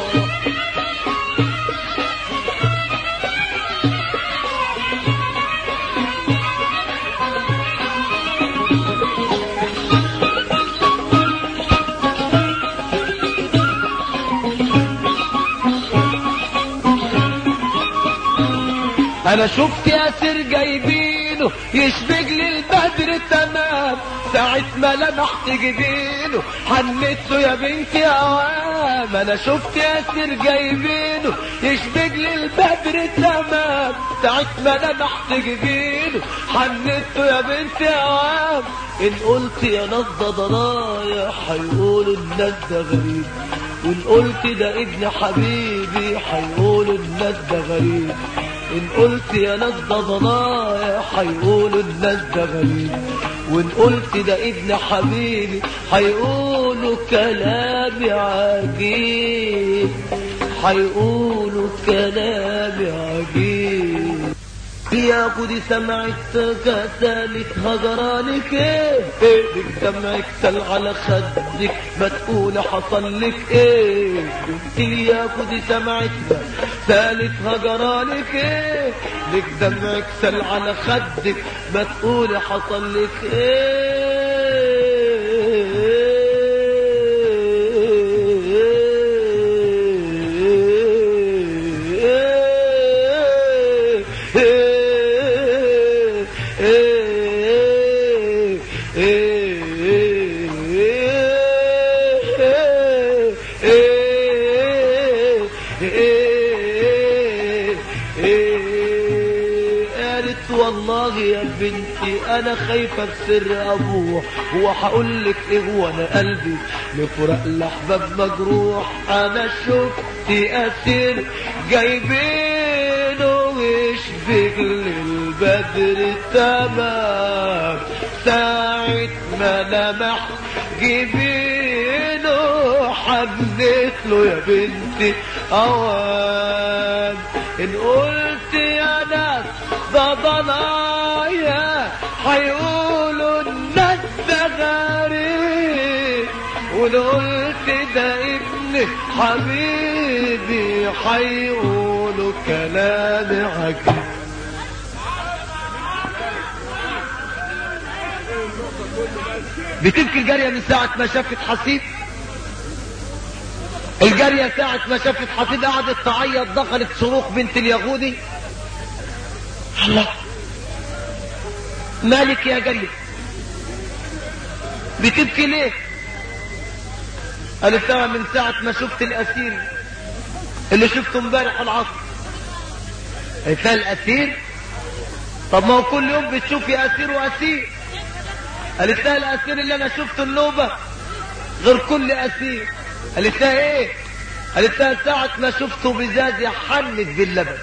انا شفت ياسر جايبينه يشبك لي البدر تمام ساعة ما لمحت جبينه حنيته يا بنتي يا عوام انا شفت ياسر جايبينه يشبك لي البدر تمام ساعة ما لمحت جبينه حنيته يا بنتي يا عوام ان قلت يا ناس ده ضنايا هيقولوا الناس ده غريب وان قلت ده ابن حبيبي هيقولوا الناس ده غريب ان قلت يا ناس ده ضنايا هيقولوا الناس ده غريب وان قلت ده ابن حبيبي هيقولوا كلامي عجيب هيقولوا كلامي عجيب يا خدي سمعتك سالت هجرانك ايه ايدك دمعك سل على خدك ما تقول حصل لك ايه بنتي يا خدي سمعتك سالت هجرانك ايه لك دمعك سل على خدك ما تقول حصل لك قالت والله يا بنتي انا خايفه بسر ابوه هو هقول لك ايه وانا قلبي لفراق الاحباب مجروح انا شفت اسير جايبينه يشبك للبدر تمام ساعة ما لمح جبينه حنيت له يا بنتي اوام ان قلت يا ناس ده ضنايا هيقولوا الناس ده غريب وان قلت ده ابن حبيبي هيقولوا كلام عجيب بتبكي الجارية من ساعة ما شافت حسيب الجارية ساعة ما شافت حسيب قعدت تعيط دخلت صروخ بنت اليهودي الله مالك يا جارية بتبكي ليه قالت لها من ساعة ما شفت الأسير اللي شفته امبارح العصر قالت لها الأسير طب ما هو كل يوم بتشوفي أسير وأسير قالت لها الأسير اللي أنا شفته النوبة غير كل أسير قالت لها إيه قالت لها ساعة ما شفته بزاز يحنك باللبن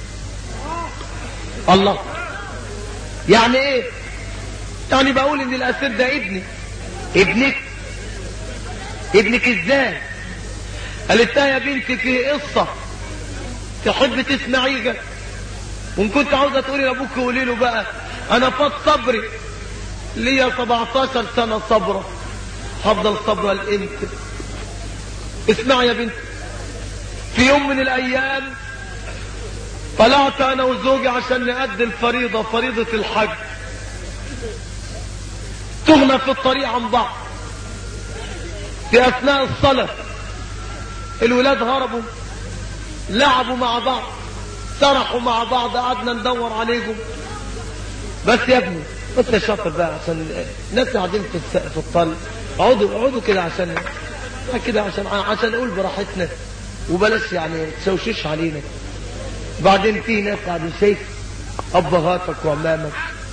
الله يعني ايه يعني بقول ان الاسير ده ابني ابنك ابنك ازاي قالت لها يا بنتي في قصة تحب تسمعيها وان كنت عاوزة تقولي لابوك قولي له بقى انا فاض صبري ليا 17 سنة صبرة هفضل صبرة لامتى اسمع يا بنت في يوم من الايام طلعت انا وزوجي عشان نأدي الفريضة فريضة الحج تغنى في الطريق عن بعض في اثناء الصلاة الولاد هربوا لعبوا مع بعض سرحوا مع بعض قعدنا ندور عليهم بس يا ابني بس يا شاطر بقى عشان الناس قاعدين في الس- في الطل اقعدوا اقعدوا كده عشان كده عشان عشان نقول براحتنا وبلاش يعني تشوشش علينا بعدين في ناس قاعدين شايف ابهاتك وعمامك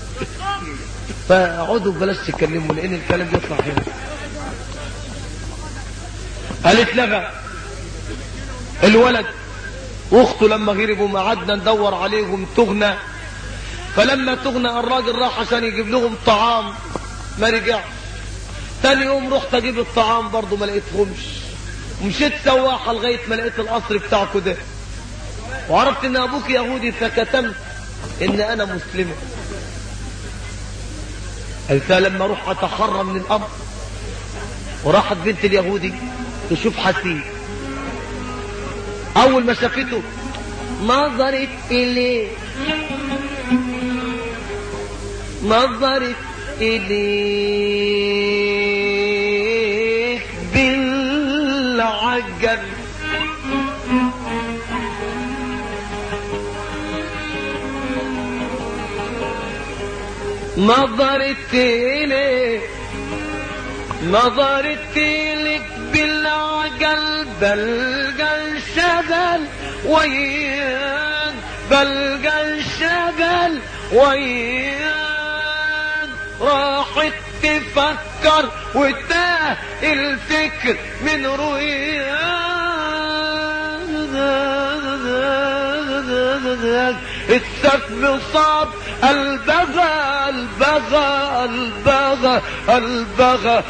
فاقعدوا بلاش تتكلموا لان الكلام بيطلع هنا قالت لغى الولد واخته لما هربوا ما قعدنا ندور عليهم تغنى فلما تغنى الراجل راح عشان يجيب لهم طعام ما رجعش تاني يوم رحت اجيب الطعام برضه ما لقيتهمش مشيت سواحة لغاية ما لقيت القصر بتاعكم ده وعرفت ان ابوك يهودي فكتمت ان انا مسلمة قلت لها لما اروح اتحرى من الامر وراحت بنت اليهودي تشوف حسين اول ما شافته نظرت اليه نظرت إليك بالعجب نظرت إليك نظرت إليك بالعجل بلقى الشغل وياك بلقى الشغل وياك راحت تفكر وتاه الفكر من رؤياك السقف صعب البغى البغى البغى البغى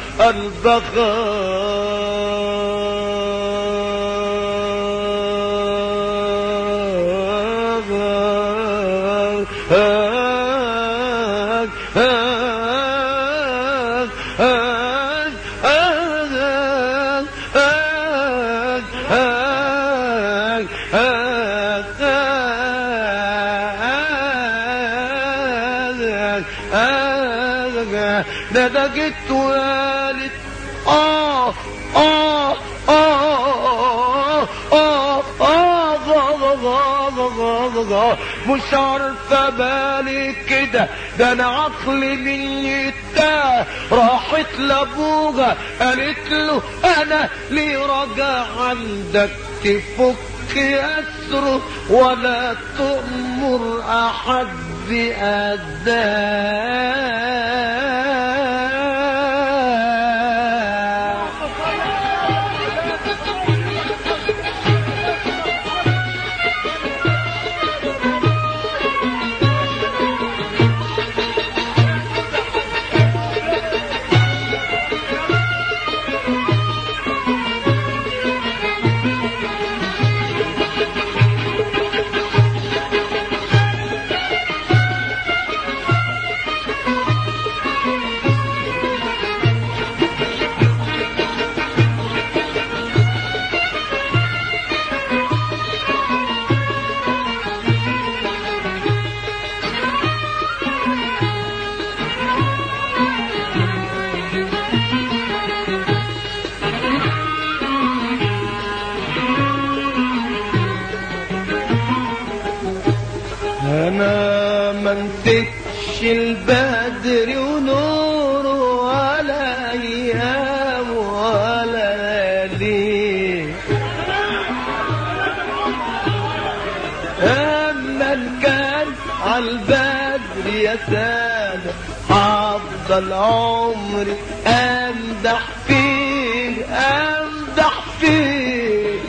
ندقت وقالت آه آه آه آه آه غا غا غا غا غا مش عارفة بالي كده ده أنا عقلي مني التاه راحت لأبوها قالت له أنا لي رجع عندك تفك أسره ولا تأمر أحد بأداه انا ما نسيتش البدر ونوره ولا ايام ولا ليل اما كان عالبدر يا سادة افضل عمري امدح فيه امدح فيه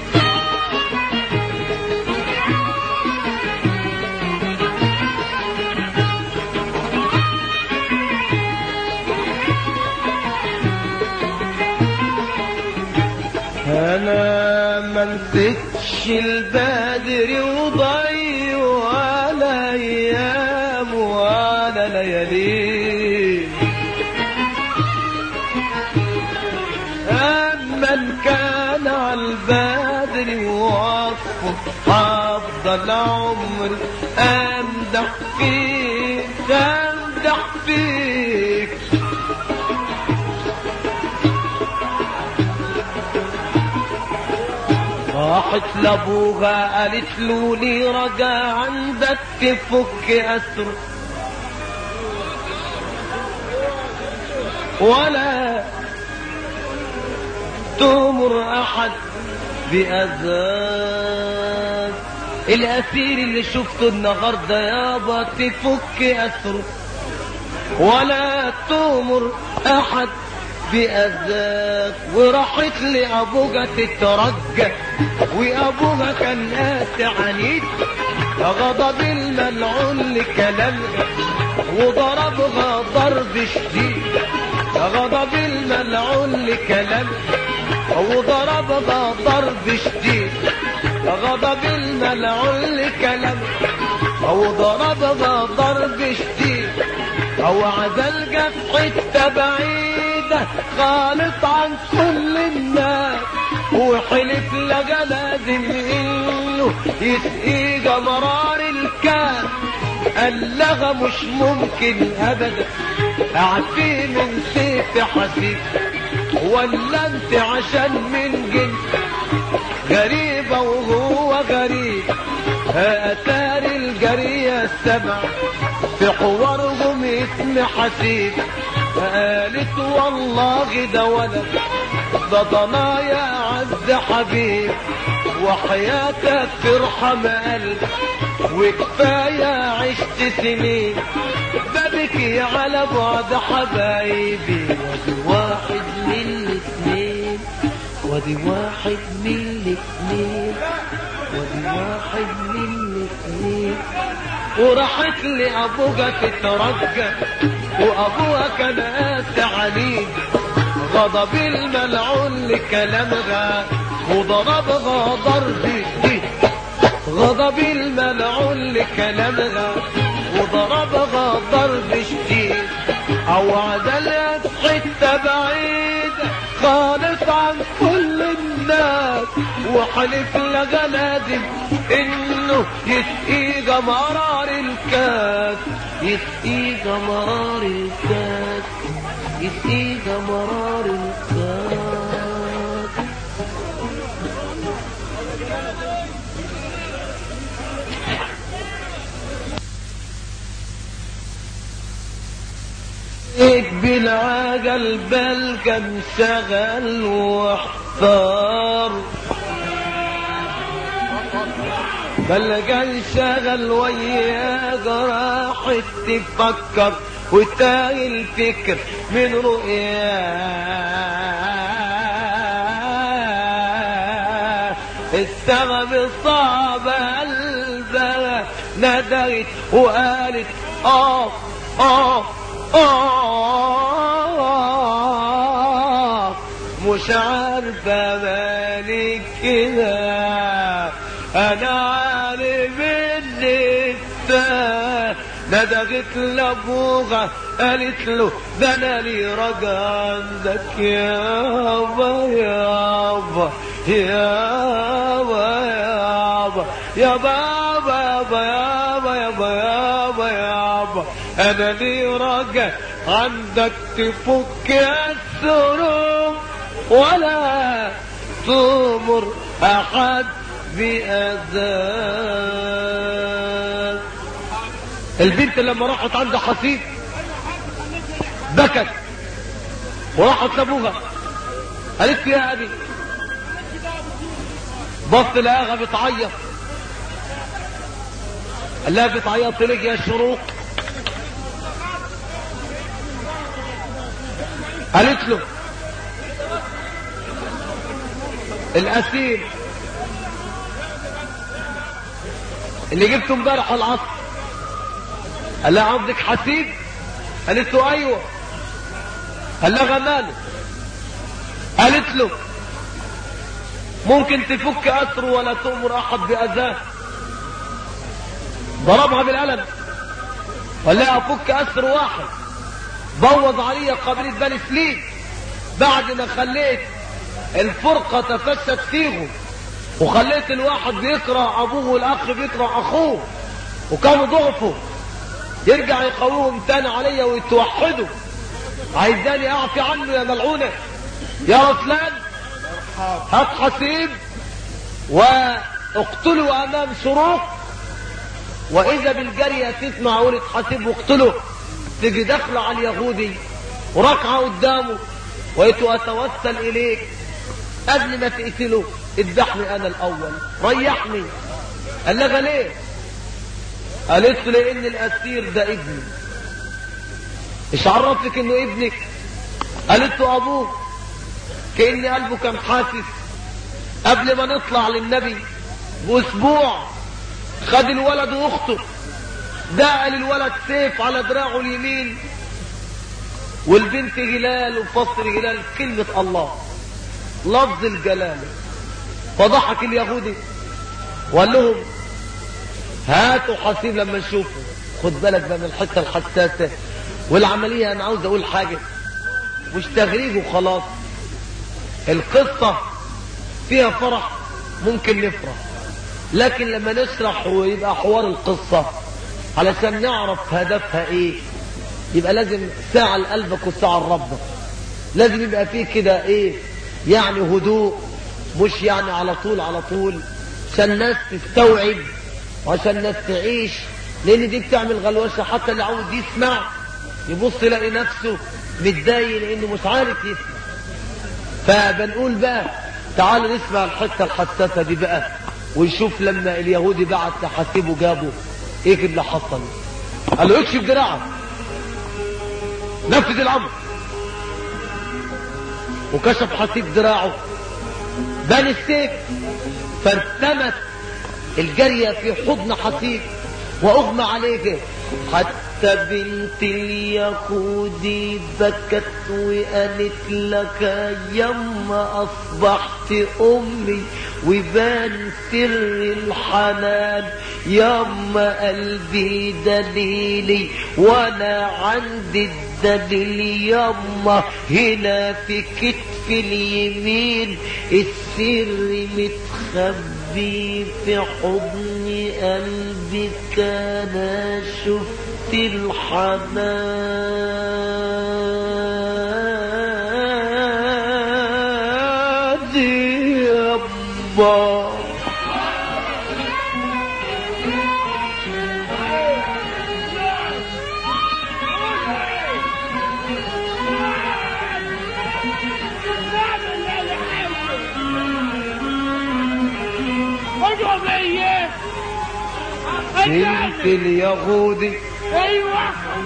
انا ما نسيتش البدر وضي ولا ايام ولا ليالي وصفه هفضل عمري امدح فيك امدح فيك راحت لابوها قالت له لي رجا عندك تفك اسر ولا تؤمر احد باذان الاسير اللي شفته النهارده يابا تفك اسره ولا تؤمر احد بأذاك وراحت لأبوها تترجى وأبوها كان قاسي عنيد غضب الملعون لكلامها وضربها ضرب شديد غضب الملعون لكلامها وضربها ضرب شديد غضب الملعون لكلامها وضربها ضرب شديد او عزل جف حته بعيده خالص عن كل الناس وحلف لقى لازم انه يسقي جمرار الكاس قال لها مش ممكن ابدا اعفي من سيف حسيب ولا انت عشان من جنس غريبة وهو غريب اثار الجرية السبع في حوارهم اسم حسيب قالت والله ده ولد ده ضنايا عز حبيب وحياتك ترحم قلبي وكفاية عشت سنين ببكي على بعد حبايبي ودي واحد من الاثنين ودي واحد من الاثنين ودي واحد من الاثنين وراحت لابوها تترجى وابوها كان قاسي عليه غضب الملعون لكلامها وضربها ضرب دي غضب الملعون لكلامها وضربها ضرب شديد او عدلها في حته بعيده خالص عن كل الناس وحلف لها لازم انه يسقي جمرار الكاس يسقي جمرار الكاس يسقي جمرار الكاس عليك بالعجل بل كان شغل واحتار بل كان شغل وياك راحت تفكر وتاهي الفكر من رؤياه السبب صعب قلبها ندرت وقالت اه اه آه مش عارفة مالك كده أنا عارف إن إنت ندغت لأبوها قالت له ده أنا لي رجا عندك يابا يابا يابا يابا يا بابا يابا يابا يابا يابا يابا انا لي رجا عندك تفك السرور ولا تمر احد باذان البنت لما راحت عند حسيب بكت وراحت لابوها قالت له يا ابي بص لقاها بتعيط قال لها بتعيط لك يا شروق قالت له الاسير اللي جبته امبارح العصر قال لها عندك حسيب قالت له ايوه قال لها ماله قالت له ممكن تفك اسره ولا تؤمر احد باذاه ضربها بالقلم قال لها افك اسر واحد بوظ علي قبيله بني سليم بعد ما خليت الفرقه تفشت فيهم وخليت الواحد بيكره ابوه والاخ بيكره اخوه وكانوا ضعفوا يرجع يقويهم تاني عليا ويتوحدوا عايزاني اعفي عنه يا ملعونه يا رسلان هات حسيب واقتلوا امام شروق واذا بالجاريه تسمع ولد حسيب واقتله تيجي داخله على اليهودي وركعه قدامه ويتوسل اليك قبل ما تقتله اذبحني انا الاول ريحني قال لها ليه قالت له لان الاسير ده ابني ايش عرفك انه ابنك قالت له ابوه كان قلبه كان حاسس قبل ما نطلع للنبي باسبوع خد الولد واخته دقل الولد سيف على دراعه اليمين والبنت هلال وفصل هلال كلمة الله لفظ الجلالة فضحك اليهودي وقال لهم هاتوا حسيب لما نشوفه خد بالك بقى من الحته الحساسه والعمليه انا عاوز اقول حاجه مش تغريب وخلاص القصه فيها فرح ممكن نفرح لكن لما نشرح ويبقى حوار القصه علشان نعرف هدفها ايه يبقى لازم ساعه لقلبك وساعه لربك لازم يبقى فيه كده ايه يعني هدوء مش يعني على طول على طول عشان الناس تستوعب وعشان الناس تعيش لان دي بتعمل غلوشه حتى اللي عاوز يسمع يبص يلاقي نفسه متضايق لانه مش عارف يسمع فبنقول بقى تعالوا نسمع الحته الحساسه دي بقى ونشوف لما اليهودي بعت لحسيبه جابه ايه اللي حصل قال له اكشف دراعك نفذ الامر وكشف حسيب دراعه بان السيف فارتمت الجارية في حضن حسيب وأغمى عليه حتى بنت اليهود بكت وقالت لك يما أصبحت أمي وبان سر الحنان يما قلبي دليلي وانا عندي الدليل يما هنا في كتف اليمين السر متخبي في حضن قلبك انا شفت الحنان يما بنت اليهودي ايوه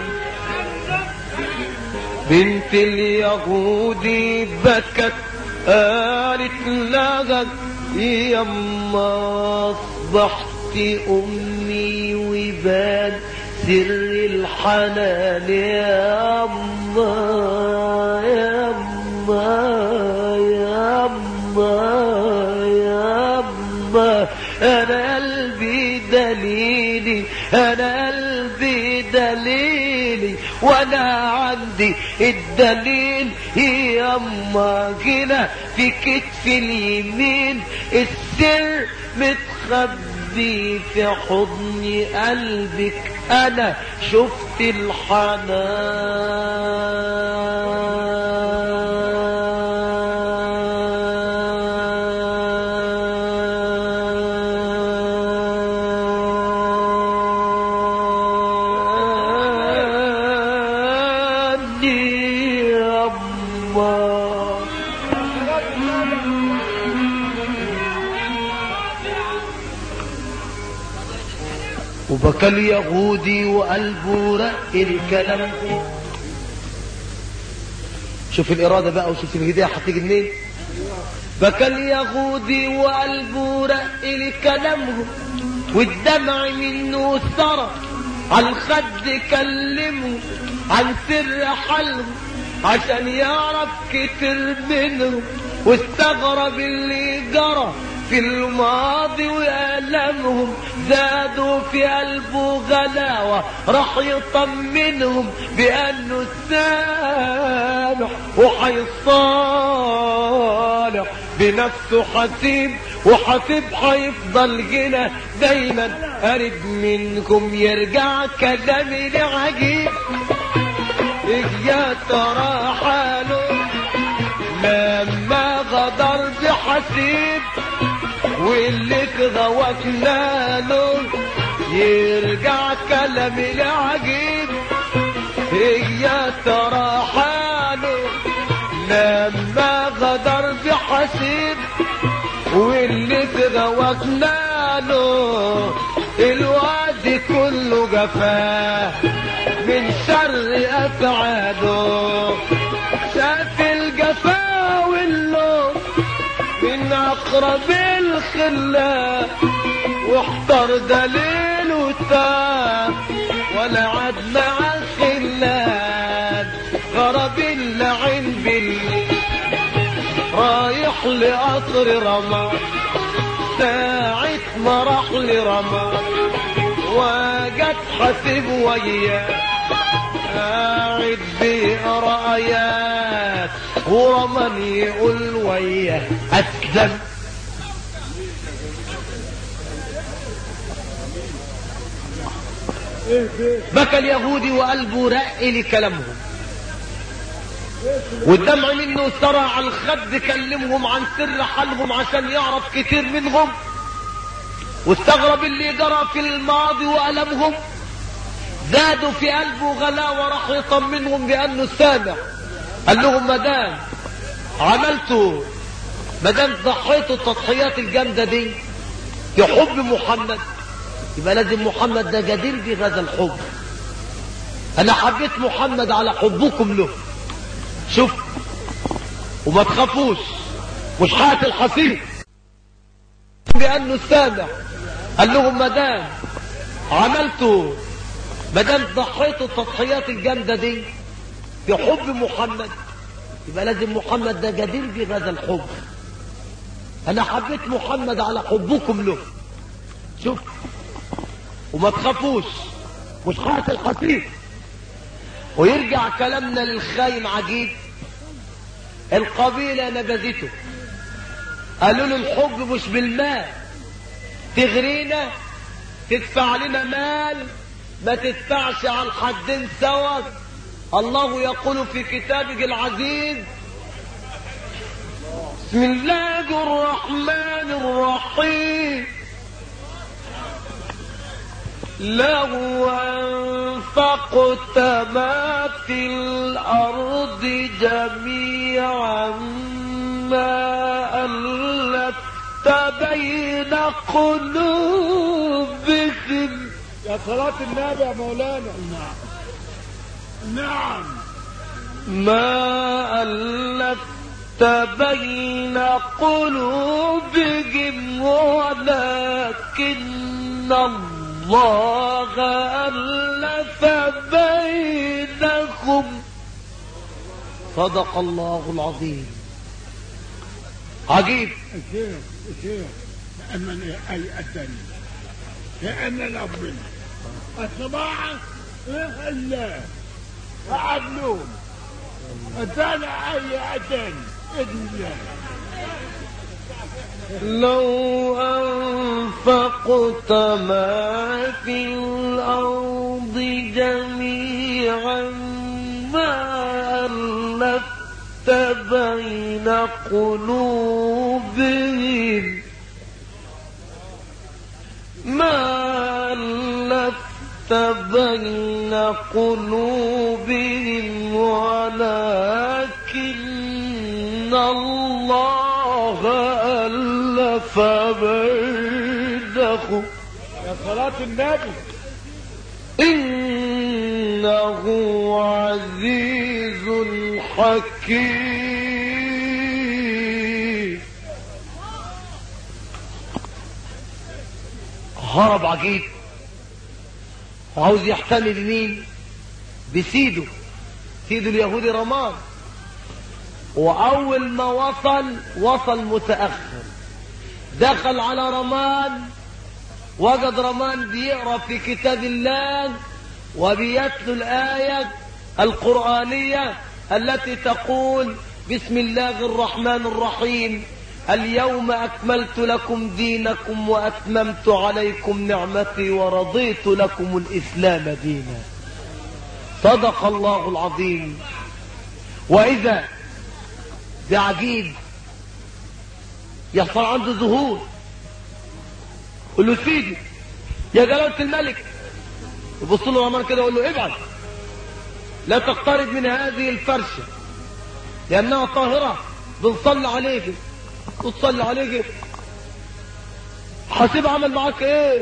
بنت اليهودي بكت قالت لها يما اصبحت امي وبان سر الحنان يا اما يا اما يا اما يا اما انا قلبي دليلي انا قلبي دليلي وانا عندي الدليل يا اما هنا في كتف اليمين السر متخبي في حضن قلبك انا شفت الحنان يا أما وبكى اليهودي وقلبه رق الكلام شوف الإرادة بقى وشوف الهداية هتيجي منين بكى اليهودي وقلبه رق لكلامهم والدمع منه سرى على الخد كلمه عن سر حلهم عشان يعرف كتر منهم واستغرب اللي جرى في الماضي وألمهم زادوا في قلبه غلاوة راح يطمنهم بأنه السامح وحيصالح بنفسه حسيب وحسيب هيفضل هنا دايما قريب منكم يرجع كلامي لعجيب إيه يا ترى حاله لما غدر بحسيب واللي غوتنا له يرجع كلامي لعجيب هي ترى حاله لما غدر بحسيب واللي غوتنا له الواد كله جفاه من شر افعاله شاف الجفا واللوم من اقرب الخلة واحضر دليل وتاب ولا عاد مع الخلان غرب اللعين بالليل رايح لقطر رمى ساعة ما راح لرمى وجت حسب وياه قاعد بيقرا ايات ورمان يقول وياه اسلم بكى اليهودي وقلبه رق لكلامهم والدمع منه سرى على الخد كلمهم عن سر حالهم عشان يعرف كتير منهم واستغرب اللي جرى في الماضي وألمهم زادوا في قلبه غلاوة راح يطمنهم بأنه سامع قال لهم مدام عملتوا مدام ضحيتوا التضحيات الجامدة دي يحب محمد يبقى لازم محمد ده جدير بهذا الحب انا حبيت محمد على حبكم له شوف وما تخافوش مش حياة الحصير بأنه سامع قال لهم مدام عملتوا مدام ضحيتوا التضحيات الجامدة دي بحب محمد يبقى لازم محمد ده جدير بهذا الحب انا حبيت محمد على حبكم له شوف وما تخافوش مش حياة الحصير ويرجع كلامنا للخاين عجيب القبيلة نبذته قالوا له الحب مش بالمال تغرينا تدفع لنا مال ما تدفعش على الحدين سوا الله يقول في كتابه العزيز بسم الله الرحمن الرحيم لو أنفقت ما في الأرض جميعا ما ألفت بين قلوبهم يا صلاة النبي يا مولانا نعم نعم ما ألفت بين قلوبهم ولكن الله ألف بينهم صدق الله العظيم عجيب الشيخ الشيخ تأمن أي أدني تأمن ربنا الصباحة إيه الله وعدلوم أتانا أي أدني إذن الله لو أنفقت ما في الأرض جميعا ما ألفت بين قلوبهم ما ألفت بين قلوبهم ولكن الله ألف بينهم يا صلاة النبي إنه عزيز حكيم هرب عجيب وعاوز يحتمي بمين بسيده سيده اليهودي رمان وأول ما وصل وصل متأخر دخل على رمان وجد رمان بيقرا في كتاب الله وبيتلو الآية القرآنية التي تقول بسم الله الرحمن الرحيم اليوم أكملت لكم دينكم وأتممت عليكم نعمتي ورضيت لكم الإسلام دينا صدق الله العظيم وإذا ده عجيب يحصل عنده ظهور قل له سيدي يا جلالة الملك يبص له عمر كده يقول له ابعد لا تقترب من هذه الفرشة لأنها طاهرة بنصلي عليك وتصلي عليك حسيب عمل معاك ايه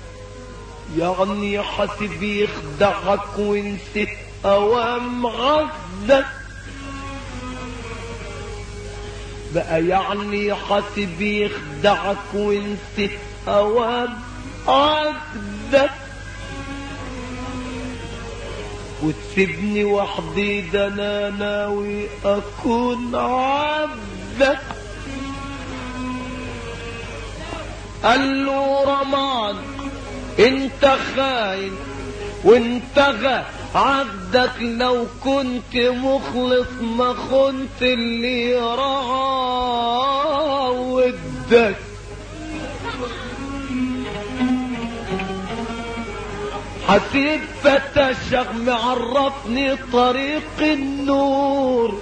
يعني حسيب يخدعك ونسيت اوام غزك بقى يعني حسيب يخدعك ونسيت اوام عقدك وتسيبني وحدي ده انا ناوي اكون عبدك قال له رمان انت خاين وانت غا عبدك لو كنت مخلص ما خنت اللي راودك حسيب فتى الشغم عرفني طريق النور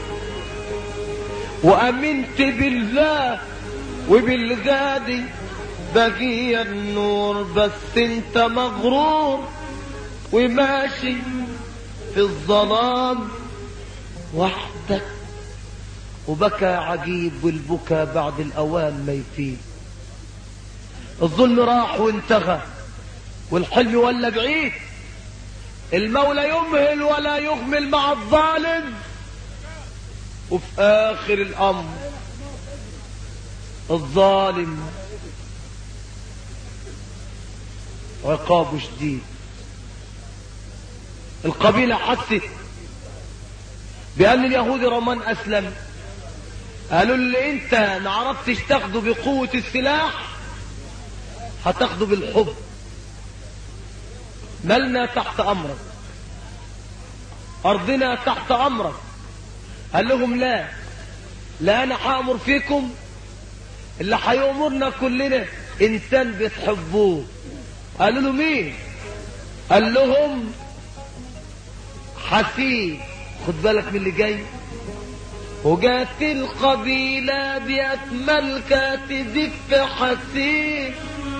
وامنت بالله وبالغادي بقي النور بس انت مغرور وماشي في الظلام وحدك وبكى عجيب والبكى بعد الاوان ما يفيد الظلم راح وانتهى والحلم ولا بعيد المولى يمهل ولا يهمل مع الظالم وفي اخر الامر الظالم عقابه شديد القبيلة حست بأن اليهودي رمان أسلم قالوا اللي انت ما عرفتش تاخده بقوة السلاح هتاخده بالحب مالنا تحت أمرك أرضنا تحت أمرك قال لهم لا لا أنا هأمر فيكم اللي هيأمرنا كلنا إنسان بتحبوه قالوا له مين قال لهم حسين خد بالك من اللي جاي وجات القبيلة بأكمل كاتزف حسين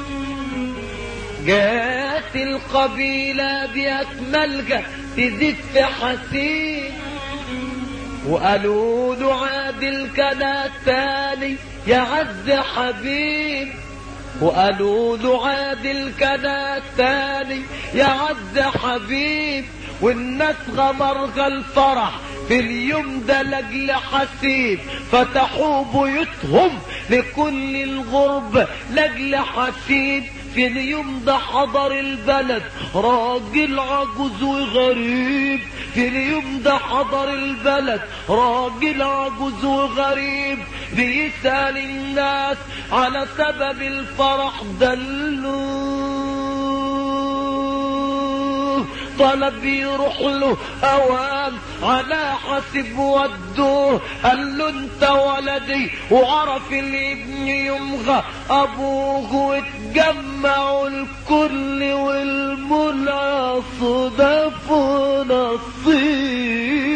جات القبيلة بأكمل كاتزف حسين وقالوا له عادل كان الثاني يا عز حبيب وقالوا له عادل كان الثاني يا عز حبيب والناس غمرغ الفرح في اليوم ده لاجل حسيب فتحوا بيوتهم لكل الغرب لاجل حسيب في اليوم ده حضر البلد راجل عجوز وغريب في اليوم ده حضر البلد راجل عجوز وغريب بيسأل الناس على سبب الفرح دلوه طلب يروح له اوام على حسب ودوه قال له انت ولدي وعرف الابن يمغى ابوه واتجمعوا الكل والمنى صدف نصيب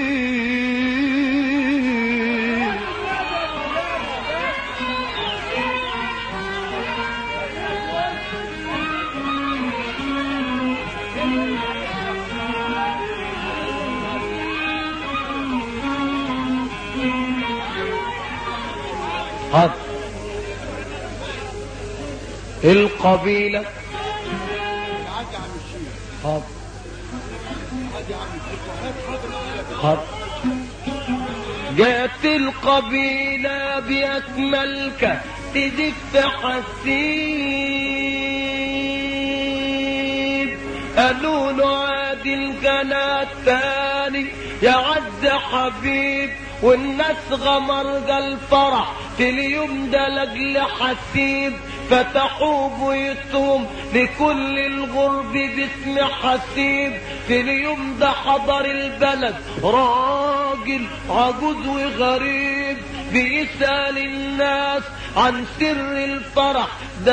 هذا القبيلة هذا هذا جاءت القبيلة بأكملك تدف حسيب قالوا له عادل كان الثاني يا عز حبيب والناس غمرج الفرح في اليوم ده لاجل حسيب فتحوا بيوتهم لكل الغرب باسم حسيب في اليوم ده حضر البلد راجل عجوز وغريب بيسأل الناس عن سر الفرح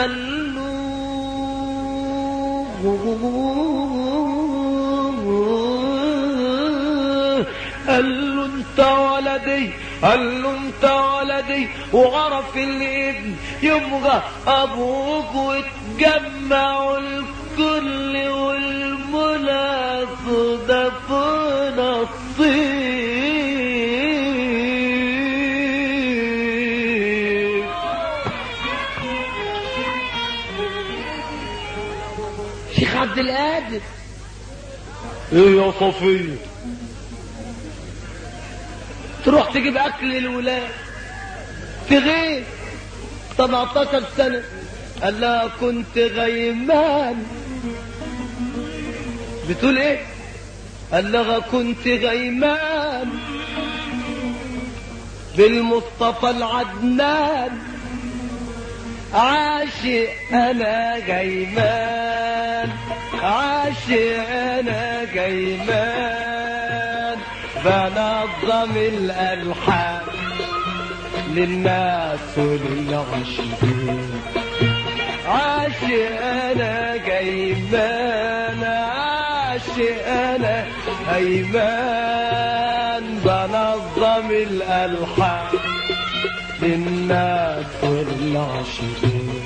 دلوه قال له انت ولدي قال له انت ولدي وعرف الابن يبغى ابوك وتجمعوا الكل والمنى صدفنا الصيف شيخ عبد القادر ايه يا صفيه تروح تجيب اكل للولاد تغيب 17 سنة قال لها كنت غيمان بتقول ايه قال لها كنت غيمان بالمصطفى العدنان عاشق انا غيمان عاشق انا غيمان بنظم الالحان للناس وللعاشقين عاشق انا جيمان عاشق انا ايمان بنظم الالحان للناس والعاشقين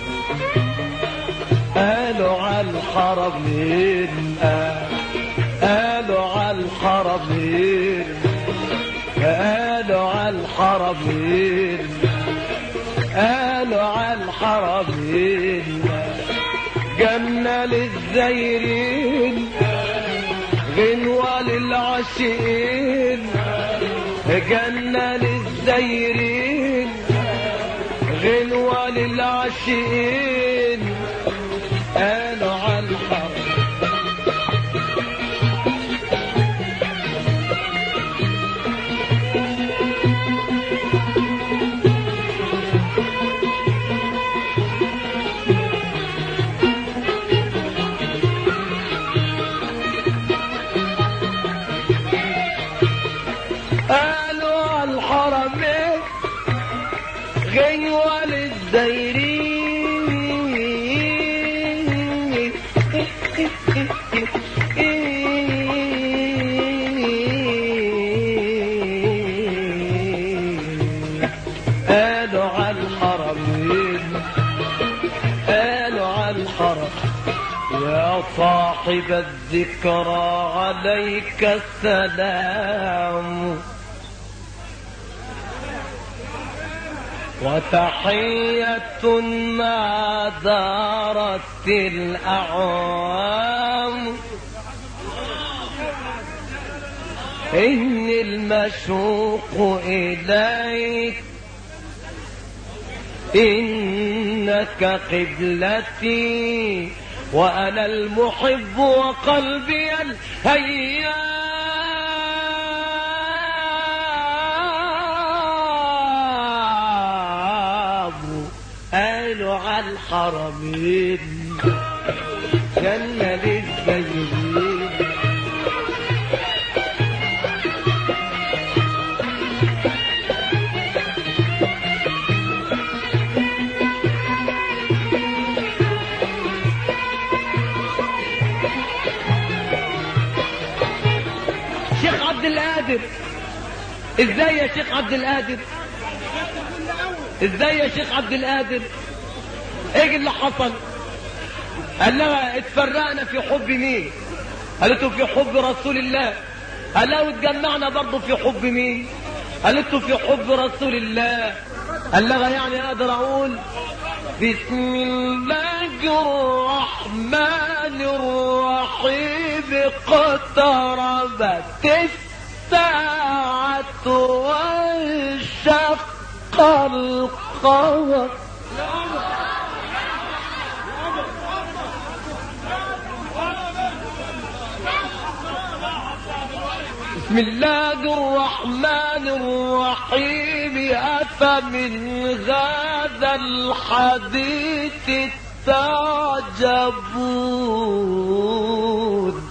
قالوا على الحرمين قالوا على الحرمين قالوا على الحرمين قالوا على الحرمين جنة للزايرين غنوة للعاشقين جنة للزايرين غنوة للعاشقين قالوا على الحرمين قالوا على الحرمين غيوة للزايرين قالوا على الحرمين قالوا على الحرم يا صاحب الذكرى عليك السلام وتحية ما دارت الأعوام إن المشوق إليك إنك قبلتي وأنا المحب وقلبي الهيام قالوا على الحرمين جنة للزيرين شيخ عبد القادر ازاي يا شيخ عبد القادر ازاي يا شيخ عبد القادر ايه اللي حصل قال لها اتفرقنا في حب مين قالت له في حب رسول الله قال لها واتجمعنا برضه في حب مين قالت له في حب رسول الله قال لها يعني اقدر اقول بسم الله الرحمن الرحيم اقتربت الساعة وانشق القمر بسم الله الرحمن الرحيم أفمن هذا الحديث تعجبون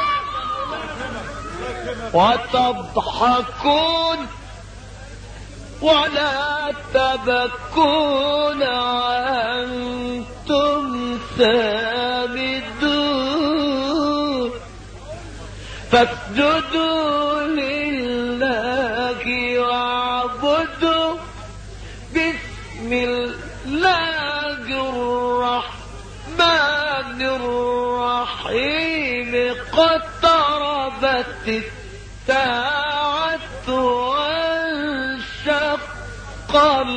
وتضحكون ولا تبكون وأنتم سامدون فاسجدوا لله واعبدوا بسم الله الرحمن الرحيم اقتربت الساعة وانشق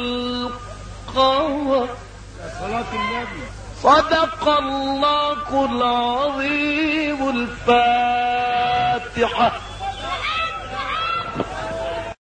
القمر صلاة النبي صدق الله العظيم الفاتحة